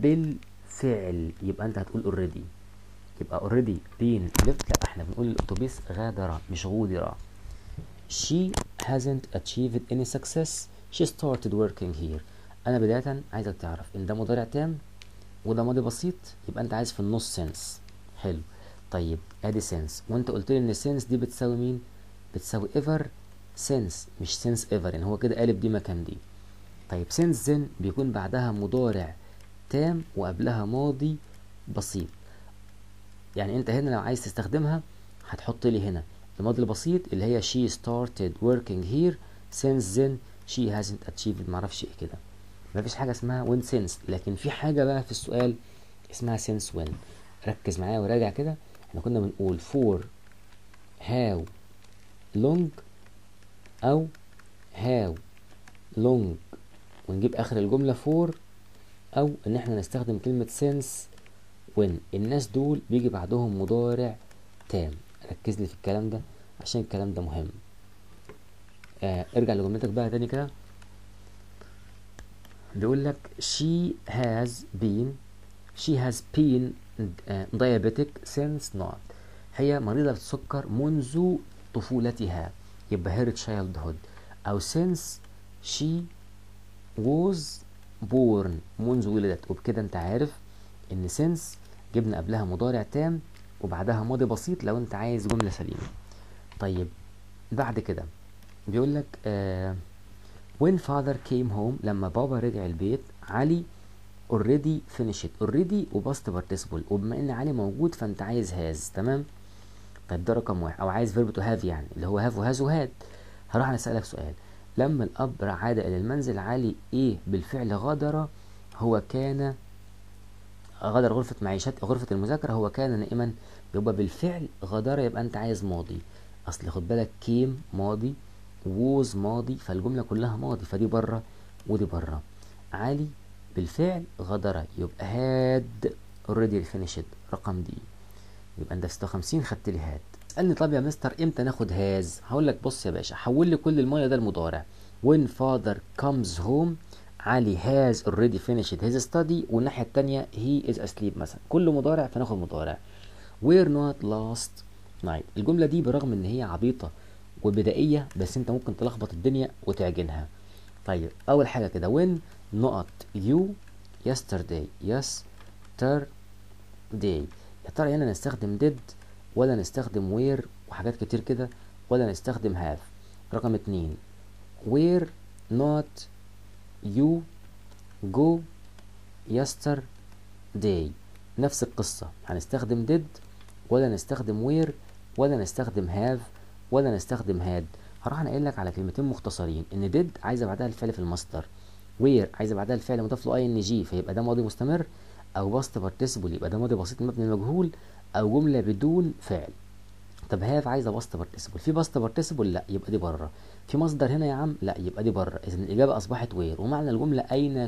بالفعل يبقى انت هتقول اوريدي يبقى اوريدي بين ليفت لا احنا بنقول الاتوبيس غادر مش غودر she hasn't achieved any success she started working here انا بداية عايزك تعرف ان ده مضارع تام وده ماضي بسيط يبقى انت عايز في النص سنس حلو طيب ادي سنس وانت قلت لي ان سنس دي بتساوي مين بتساوي ايفر سنس مش سنس ايفر يعني هو كده قالب دي مكان دي طيب سنس زن بيكون بعدها مضارع تام وقبلها ماضي بسيط يعني انت هنا لو عايز تستخدمها هتحط لي هنا الماضي البسيط اللي هي she started working here since then she hasn't achieved معرفش ايه كده مفيش حاجة اسمها when since لكن في حاجة بقى في السؤال اسمها since when ركز معايا وراجع كده احنا كنا بنقول for how long او how long ونجيب اخر الجملة for او ان احنا نستخدم كلمة since when الناس دول بيجي بعدهم مضارع تام ركز لي في الكلام ده عشان الكلام ده مهم آه ارجع لجملتك بقى تاني كده بيقول لك she has been she has been uh, diabetic since not هي مريضة بالسكر منذ طفولتها يبقى her childhood أو since she was born منذ ولدت وبكده انت عارف ان since جبنا قبلها مضارع تام وبعدها ماضي بسيط لو انت عايز جملة سليمة طيب بعد كده بيقول لك آه when father came home لما بابا رجع البيت علي already finished already وباست participle وبما ان علي موجود فانت عايز هاز تمام طيب ده رقم واحد او عايز فيرب تو هاف يعني اللي هو هاف وهاز وهاد هروح انا اسالك سؤال لما الاب عاد الى المنزل علي ايه بالفعل غادر هو كان غادر غرفة معيشة غرفة المذاكرة هو كان نائما يبقى بالفعل غادر يبقى انت عايز ماضي اصل خد بالك كيم ماضي ووز ماضي فالجملة كلها ماضي فدي بره ودي بره علي بالفعل غادر يبقى هاد اوريدي فينيشد رقم دي يبقى انت في 56 خدت لي هاد قال لي طب يا مستر امتى ناخد هاز هقول لك بص يا باشا حول لي كل الميه ده المضارع when father comes home علي has already finished his study والناحيه الثانيه he is asleep مثلا كل مضارع فناخد مضارع we're not last night الجمله دي برغم ان هي عبيطه وبدائيه بس انت ممكن تلخبط الدنيا وتعجنها طيب اول حاجه كده when نقط you yesterday yesterday يا ترى هنا نستخدم did ولا نستخدم where وحاجات كتير كده ولا نستخدم have رقم اتنين where not you go yesterday نفس القصة هنستخدم did ولا نستخدم where ولا نستخدم have ولا نستخدم had هروح انا قايل لك على كلمتين مختصرين ان did عايزه بعدها الفعل في المصدر where عايزه بعدها الفعل مضاف له اي ان جي فيبقى ده ماضي مستمر او باست بارتيسيبل يبقى ده ماضي بسيط مبني مجهول او جمله بدون فعل طب هاف عايزه باست بارتيسيبل في باست بارتيسيبل لا يبقى دي بره في مصدر هنا يا عم لا يبقى دي بره اذا الاجابه اصبحت وير ومعنى الجمله اين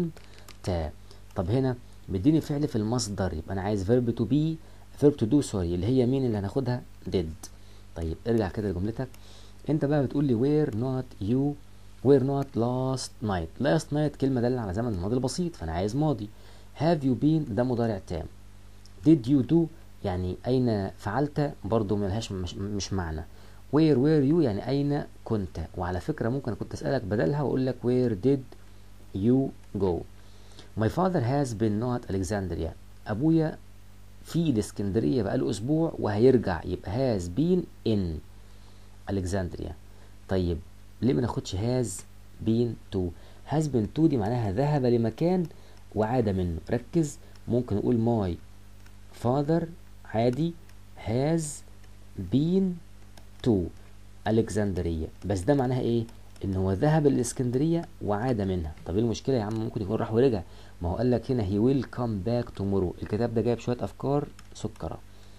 كنت طب هنا مديني فعل في المصدر يبقى انا عايز فيرب تو بي فيرب تو دو سوري اللي هي مين اللي هناخدها ديد طيب ارجع كده لجملتك انت بقى بتقول لي وير نوت يو وير نوت لاست نايت لاست نايت كلمه داله على زمن الماضي البسيط فانا عايز ماضي هاف يو بين ده مضارع تام did you do يعني أين فعلت برضو ملهاش مش, مش معنى where were you يعني أين كنت وعلى فكرة ممكن كنت أسألك بدلها وأقول لك where did you go my father has been not Alexandria أبويا في الإسكندرية بقاله أسبوع وهيرجع يبقى has been in Alexandria طيب ليه ما ناخدش has been to has been to دي معناها ذهب لمكان وعاد منه ركز ممكن نقول my father عادي has been to Alexandria بس ده معناها ايه ان هو ذهب الاسكندريه وعاد منها طب ايه المشكله يا عم ممكن يكون راح ورجع ما هو قال لك هنا he will come back tomorrow الكتاب ده جايب شويه افكار سكره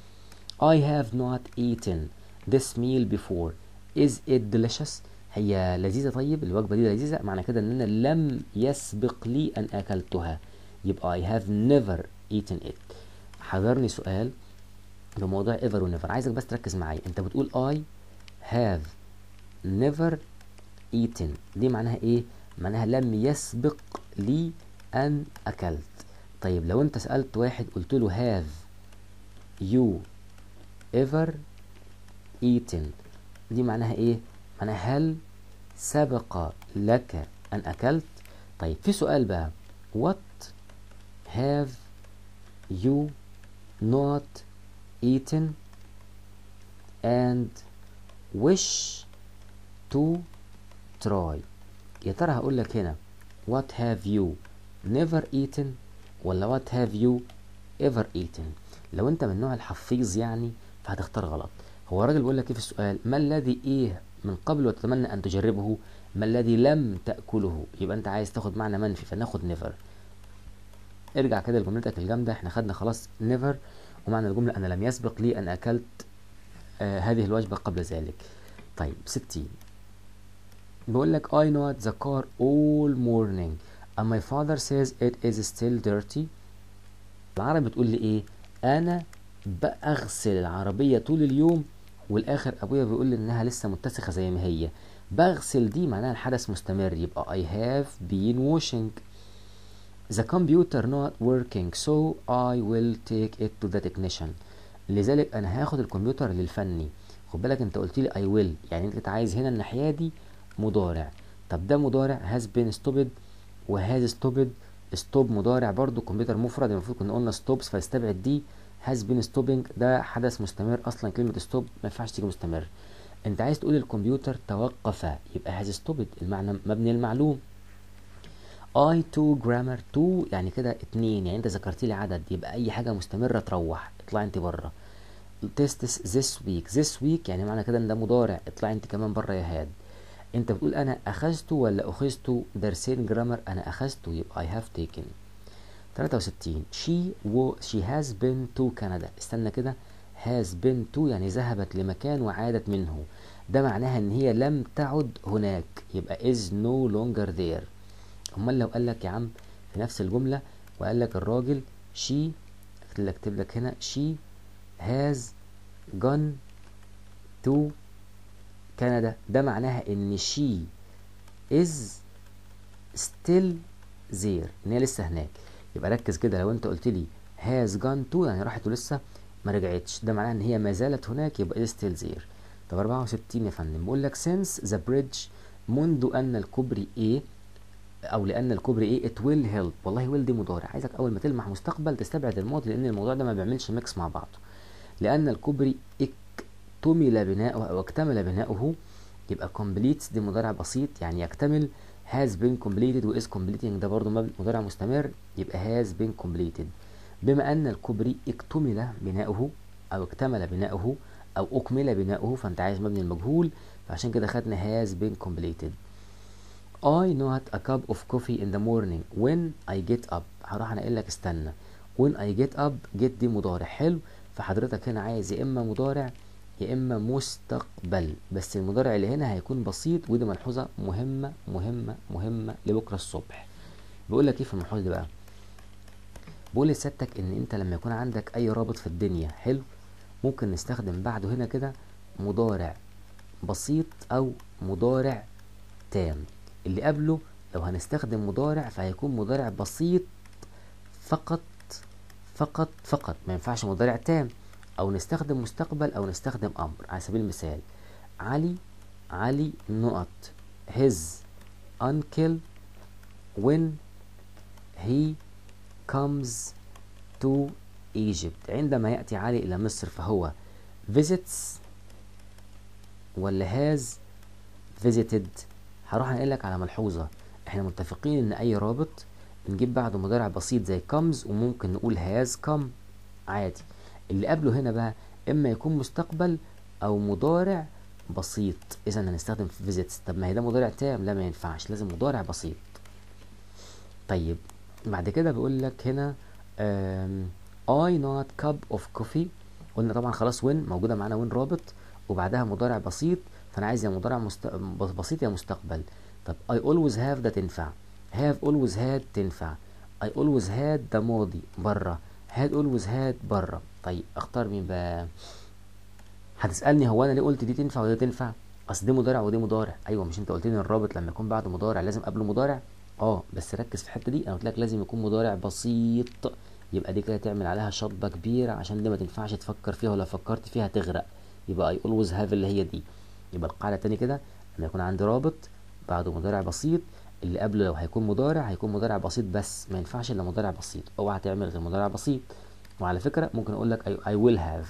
I have not eaten this meal before is it delicious هي لذيذه طيب الوجبه دي لذيذه معنى كده ان انا لم يسبق لي ان اكلتها يبقى I have never eaten it حضرني سؤال بموضوع ever و never عايزك بس تركز معايا انت بتقول I have never eaten دي معناها ايه معناها لم يسبق لي ان اكلت طيب لو انت سألت واحد قلت له have you ever eaten دي معناها ايه معناها هل سبق لك ان اكلت طيب في سؤال بقى what have you not eaten and wish to try يا ترى هقول لك هنا what have you never eaten ولا what have you ever eaten لو انت من نوع الحفيظ يعني فهتختار غلط هو الراجل بيقول لك ايه في السؤال ما الذي ايه من قبل وتتمنى ان تجربه ما الذي لم تاكله يبقى انت عايز تاخد معنى منفي فناخد never ارجع كده لجملتك الجامده احنا خدنا خلاص never ومعنى الجمله انا لم يسبق لي ان اكلت آه هذه الوجبه قبل ذلك طيب 60 بيقول لك I know the car all morning and my father says it is still dirty العربي بتقول لي ايه انا بغسل العربية طول اليوم والاخر ابويا بيقول لي انها لسه متسخة زي ما هي بغسل دي معناها الحدث مستمر يبقى I have been washing the computer not working so I will take it to the technician لذلك انا هاخد الكمبيوتر للفني خد بالك انت قلت لي I will يعني انت عايز هنا الناحية دي مضارع طب ده مضارع has been stopped و has stopped ستوب مضارع برضو كمبيوتر مفرد المفروض كنا قلنا ستوبس فاستبعد دي has been stopping ده حدث مستمر اصلا كلمه ستوب ما ينفعش تيجي مستمر انت عايز تقول الكمبيوتر توقف يبقى has stopped المعنى مبني المعلوم I to grammar to يعني كده اتنين يعني انت ذكرت لي عدد يبقى اي حاجه مستمره تروح اطلع انت بره تستس this week this week يعني معنى كده ان ده مضارع اطلع انت كمان بره يا هاد انت بتقول انا اخذت ولا اخذت درسين جرامر انا اخذته يبقى I have taken 63 she و she has been to Canada استنى كده has been to يعني ذهبت لمكان وعادت منه ده معناها ان هي لم تعد هناك يبقى is no longer there امال لو قال لك يا عم في نفس الجملة وقال لك الراجل she اكتب لك هنا she has gone to Canada ده معناها ان she is still there ان هي لسه هناك يبقى ركز كده لو انت قلت لي has gone to يعني راحت ولسه ما رجعتش ده معناها ان هي ما زالت هناك يبقى is still there طب 64 يا فندم بيقول لك since the bridge منذ ان الكوبري ايه او لان الكوبري ايه it will help والله will دي مضارع عايزك اول ما تلمح مستقبل تستبعد الماضي لان الموضوع ده ما بيعملش ميكس مع بعضه لان الكوبري اكتمل بناؤه او اكتمل بناؤه يبقى complete دي مضارع بسيط يعني يكتمل has been completed و is completing ده برضو مضارع مستمر يبقى has been completed بما ان الكوبري اكتمل بناؤه او اكتمل بناؤه او اكمل بناؤه فانت عايز مبني المجهول فعشان كده خدنا has been completed I not a cup of coffee in the morning when I get up هروح انا قايل لك استنى when I get up get دي مضارع حلو فحضرتك هنا عايز يا اما مضارع يا اما مستقبل بس المضارع اللي هنا هيكون بسيط ودي ملحوظه مهمه مهمه مهمه لبكره الصبح بيقول لك ايه في الملحوظه دي بقى بقول لسيادتك ان انت لما يكون عندك اي رابط في الدنيا حلو ممكن نستخدم بعده هنا كده مضارع بسيط او مضارع تام اللي قبله لو هنستخدم مضارع فهيكون مضارع بسيط فقط فقط فقط ما ينفعش مضارع تام او نستخدم مستقبل او نستخدم امر على سبيل المثال علي علي نقط his uncle when he comes to Egypt عندما يأتي علي إلى مصر فهو visits ولا has visited هروح أنقل لك على ملحوظة احنا متفقين ان اي رابط نجيب بعده مضارع بسيط زي comes وممكن نقول has come عادي اللي قبله هنا بقى اما يكون مستقبل او مضارع بسيط اذا هنستخدم في visits طب ما هي ده مضارع تام لا ما ينفعش لازم مضارع بسيط طيب بعد كده بيقول لك هنا um, I not cup of coffee قلنا طبعا خلاص وين موجودة معانا وين رابط وبعدها مضارع بسيط فأنا عايز يا مضارع مست... بسيط يا مستقبل طب I always have ده تنفع have always had تنفع I always had ده ماضي بره had always had بره طيب اختار مين بقى هتسألني هو أنا ليه قلت دي تنفع ودي تنفع أصل دي مضارع ودي مضارع أيوه مش أنت قلت لي الرابط لما يكون بعده مضارع لازم قبله مضارع اه بس ركز في الحته دي انا قلت لك لازم يكون مضارع بسيط يبقى دي كده تعمل عليها شطبه كبيره عشان دي ما تنفعش تفكر فيها ولا فكرت فيها تغرق يبقى اي اولويز هاف اللي هي دي يبقى القاعده التانية كده لما يكون عندي رابط بعده مضارع بسيط اللي قبله لو هيكون مضارع هيكون مضارع بسيط بس ما ينفعش الا مضارع بسيط اوعى تعمل غير مضارع بسيط وعلى فكره ممكن اقول لك I, I will have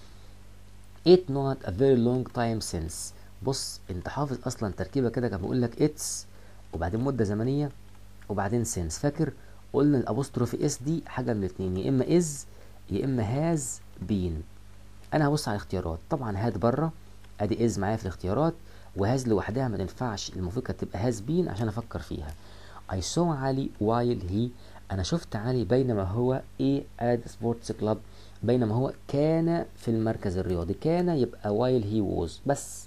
it not a very long time since بص انت حافظ اصلا تركيبه كده كان بيقول لك اتس وبعدين مده زمنيه وبعدين سينس فاكر قلنا الابوستروفي اس دي حاجه من الاثنين يا اما از يا اما هاز بين انا هبص على الاختيارات طبعا هاد بره ادي از معايا في الاختيارات وهاز لوحدها ما تنفعش المفروض كانت تبقى هاز بين عشان افكر فيها I saw علي while he انا شفت علي بينما هو ايه at سبورتس كلاب بينما هو كان في المركز الرياضي كان يبقى while he was بس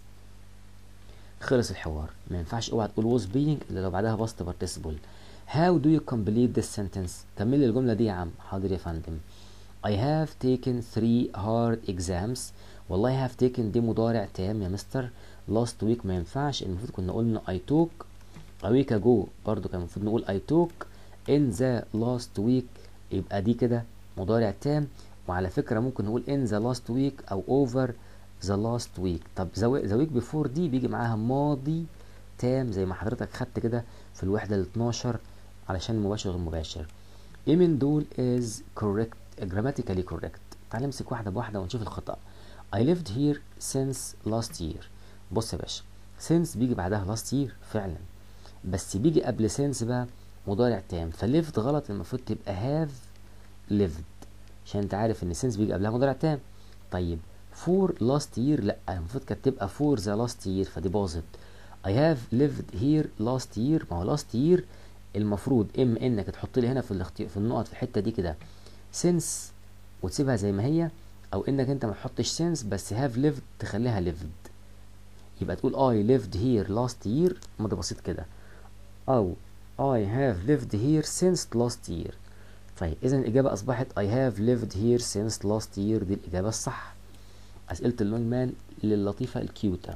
خلص الحوار ما ينفعش اوعى تقول was being الا لو بعدها past participle how do you complete this sentence كمل لي الجمله دي يا عم حاضر يا فندم I have taken three hard exams والله have taken دي مضارع تام يا مستر last week ما ينفعش المفروض كنا قلنا I took a week ago برضو كان المفروض نقول I took in the last week يبقى دي كده مضارع تام وعلى فكرة ممكن نقول in the last week أو over the last week طب the week before دي بيجي معاها ماضي تام زي ما حضرتك خدت كده في الوحدة ال 12 علشان مباشر غير مباشر ايه من دول is correct grammatically correct تعال نمسك واحده بواحده ونشوف الخطا I lived here since last year بص يا باشا since بيجي بعدها last year فعلا بس بيجي قبل since بقى مضارع تام فليفت غلط المفروض تبقى have lived عشان انت عارف ان since بيجي قبلها مضارع تام طيب for last year لا المفروض كانت تبقى for the last year فدي باظت I have lived here last year ما هو last year المفروض اما انك تحط لي هنا في الاختيار في النقط في الحته دي كده since وتسيبها زي ما هي او انك انت ما تحطش since بس have lived تخليها lived يبقى تقول I lived here last year ماضي بسيط كده او I have lived here since last year طيب اذا الاجابه اصبحت I have lived here since last year دي الاجابه الصح اسئله اللونج مان للطيفه الكيوته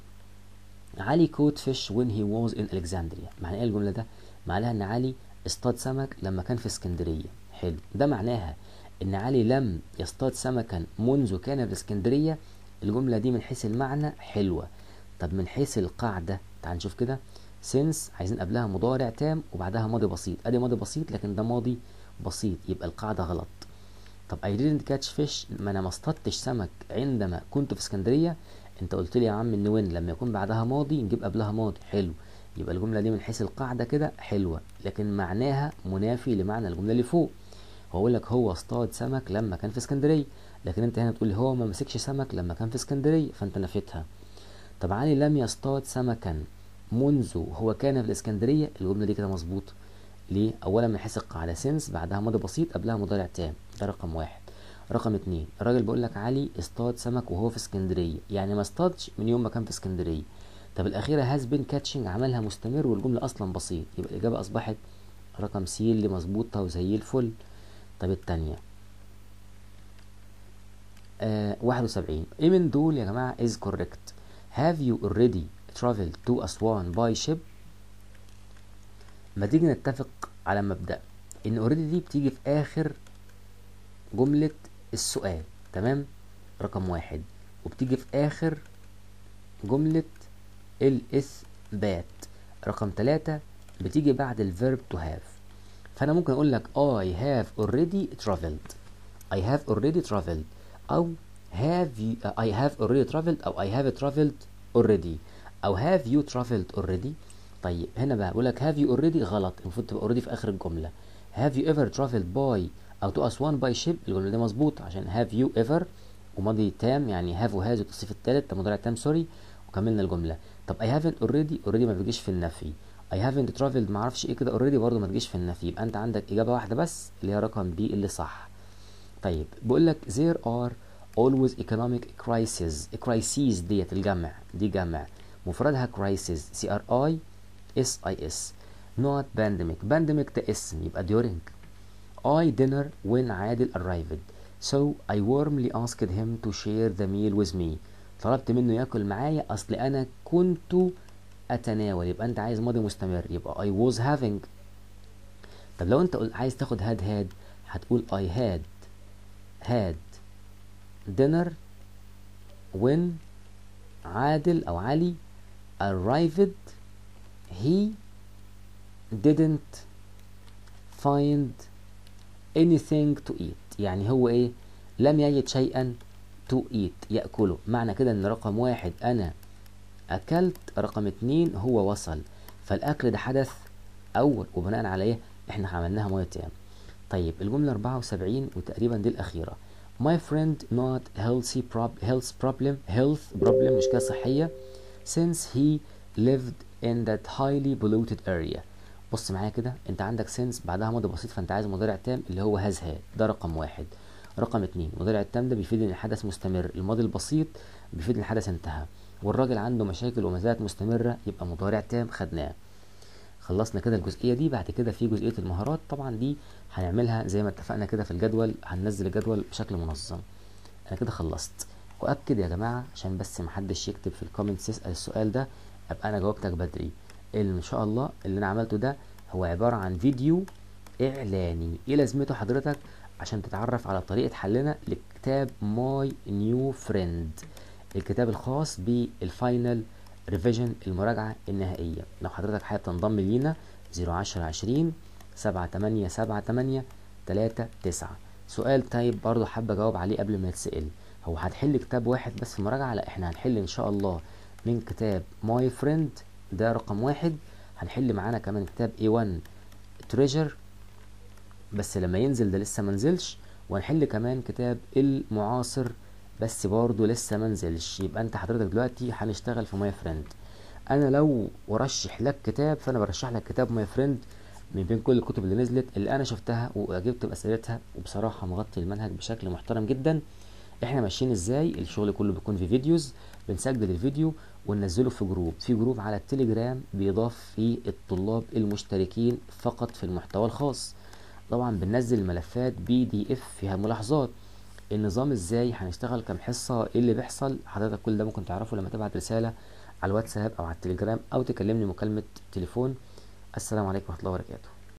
علي كوت فيش when he was in Alexandria معنى ايه الجمله ده معناها ان علي اصطاد سمك لما كان في اسكندريه حلو ده معناها ان علي لم يصطاد سمكا منذ كان في اسكندريه الجمله دي من حيث المعنى حلوه طب من حيث القاعده تعال نشوف كده since عايزين قبلها مضارع تام وبعدها ماضي بسيط ادي ماضي بسيط لكن ده ماضي بسيط يبقى القاعده غلط طب I didn't catch fish ما انا ما اصطدتش سمك عندما كنت في اسكندريه انت قلت لي يا عم ان وين لما يكون بعدها ماضي نجيب قبلها ماضي حلو يبقى الجمله دي من حيث القاعده كده حلوه لكن معناها منافي لمعنى الجمله اللي فوق هو اقول لك هو اصطاد سمك لما كان في اسكندريه لكن انت هنا تقول لي هو ما مسكش سمك لما كان في اسكندريه فانت نفيتها طب علي لم يصطاد سمكا منذ هو كان في الاسكندريه الجمله دي كده مظبوط ليه اولا من حيث القاعده سنس بعدها ماضي بسيط قبلها مضارع تام ده رقم واحد رقم اتنين الراجل بيقول لك علي اصطاد سمك وهو في اسكندريه يعني ما اصطادش من يوم ما كان في اسكندريه طب الاخيره هاز بين كاتشنج عملها مستمر والجمله اصلا بسيط يبقى الاجابه اصبحت رقم سي اللي مظبوطه وزي الفل طب التانية آه 71 ايه من دول يا جماعه is correct have you already traveled to Aswan by ship ما تيجي نتفق على مبدأ ان already دي بتيجي في اخر جملة السؤال تمام رقم واحد وبتيجي في اخر جملة الاثبات رقم ثلاثة بتيجي بعد الفيرب to have فانا ممكن اقول لك I have already traveled I have already traveled او have you, uh, I have already traveled او I have traveled already او have you traveled already طيب هنا بقى بقول لك have you already غلط المفروض تبقى already في اخر الجمله have you ever traveled by او to Aswan by ship الجمله دي مظبوط عشان have you ever وماضي تام يعني have وهاز التصريف الثالث ده مضارع تام سوري وكملنا الجمله طب I haven't already already ما بيجيش في النفي I haven't traveled ما اعرفش ايه كده already برضه ما تجيش في النفي يبقى انت عندك اجابه واحده بس اللي هي رقم بي اللي صح طيب بقول لك there are always economic crises crises ديت الجمع دي جمع مفردها crisis C R I S I S not pandemic pandemic ده اسم يبقى during I dinner when عادل arrived so I warmly asked him to share the meal with me طلبت منه ياكل معايا اصل انا كنت اتناول يبقى انت عايز ماضي مستمر يبقى I was having طب لو انت قلت عايز تاخد had had هتقول I had had dinner when عادل او علي arrived he didn't find anything to eat يعني هو ايه لم يجد شيئا to eat يأكله معنى كده ان رقم واحد انا اكلت رقم اتنين هو وصل فالاكل ده حدث اول وبناء على ايه احنا عملناها ميه تام طيب الجمله 74 وتقريبا دي الاخيره My friend not healthy prob health problem health problem مشكلة صحية since he lived in that highly polluted area بص معايا كده انت عندك since بعدها ماضي بسيط فانت عايز مضارع تام اللي هو has had ده رقم واحد رقم اتنين مضارع التام ده بيفيد ان الحدث مستمر الماضي البسيط بيفيد ان الحدث انتهى والراجل عنده مشاكل ومزايا مستمرة يبقى مضارع تام خدناه خلصنا كده الجزئيه دي بعد كده في جزئيه المهارات طبعا دي هنعملها زي ما اتفقنا كده في الجدول هننزل الجدول بشكل منظم انا كده خلصت واكد يا جماعه عشان بس محدش يكتب في الكومنتس يسال السؤال ده ابقى انا جاوبتك بدري ان شاء الله اللي انا عملته ده هو عباره عن فيديو اعلاني ايه لازمته حضرتك عشان تتعرف على طريقه حلنا لكتاب ماي نيو فريند الكتاب الخاص بالفاينل ريفيجن المراجعة النهائية لو حضرتك حابب تنضم لينا 010 20 سبعة تمانية سبعة تمانية تلاتة تسعة سؤال طيب برضه حابة أجاوب عليه قبل ما يتسأل هو هنحل كتاب واحد بس في المراجعة لا احنا هنحل إن شاء الله من كتاب ماي فريند ده رقم واحد هنحل معانا كمان كتاب A1 تريجر بس لما ينزل ده لسه منزلش وهنحل كمان كتاب المعاصر بس برضه لسه منزلش يبقى انت حضرتك دلوقتي هنشتغل في ماي فريند انا لو ورشح لك كتاب فانا برشح لك كتاب ماي فريند من بين كل الكتب اللي نزلت اللي انا شفتها واجبت باسئلتها وبصراحه مغطي المنهج بشكل محترم جدا احنا ماشيين ازاي الشغل كله بيكون في فيديوز بنسجل الفيديو وننزله في جروب في جروب على التليجرام بيضاف فيه الطلاب المشتركين فقط في المحتوى الخاص طبعا بننزل الملفات بي دي اف فيها ملاحظات النظام ازاي هنشتغل كام حصه ايه اللي بيحصل حضرتك كل ده ممكن تعرفه لما تبعت رساله على الواتساب او على التليجرام او تكلمني مكالمه تليفون السلام عليكم ورحمه الله وبركاته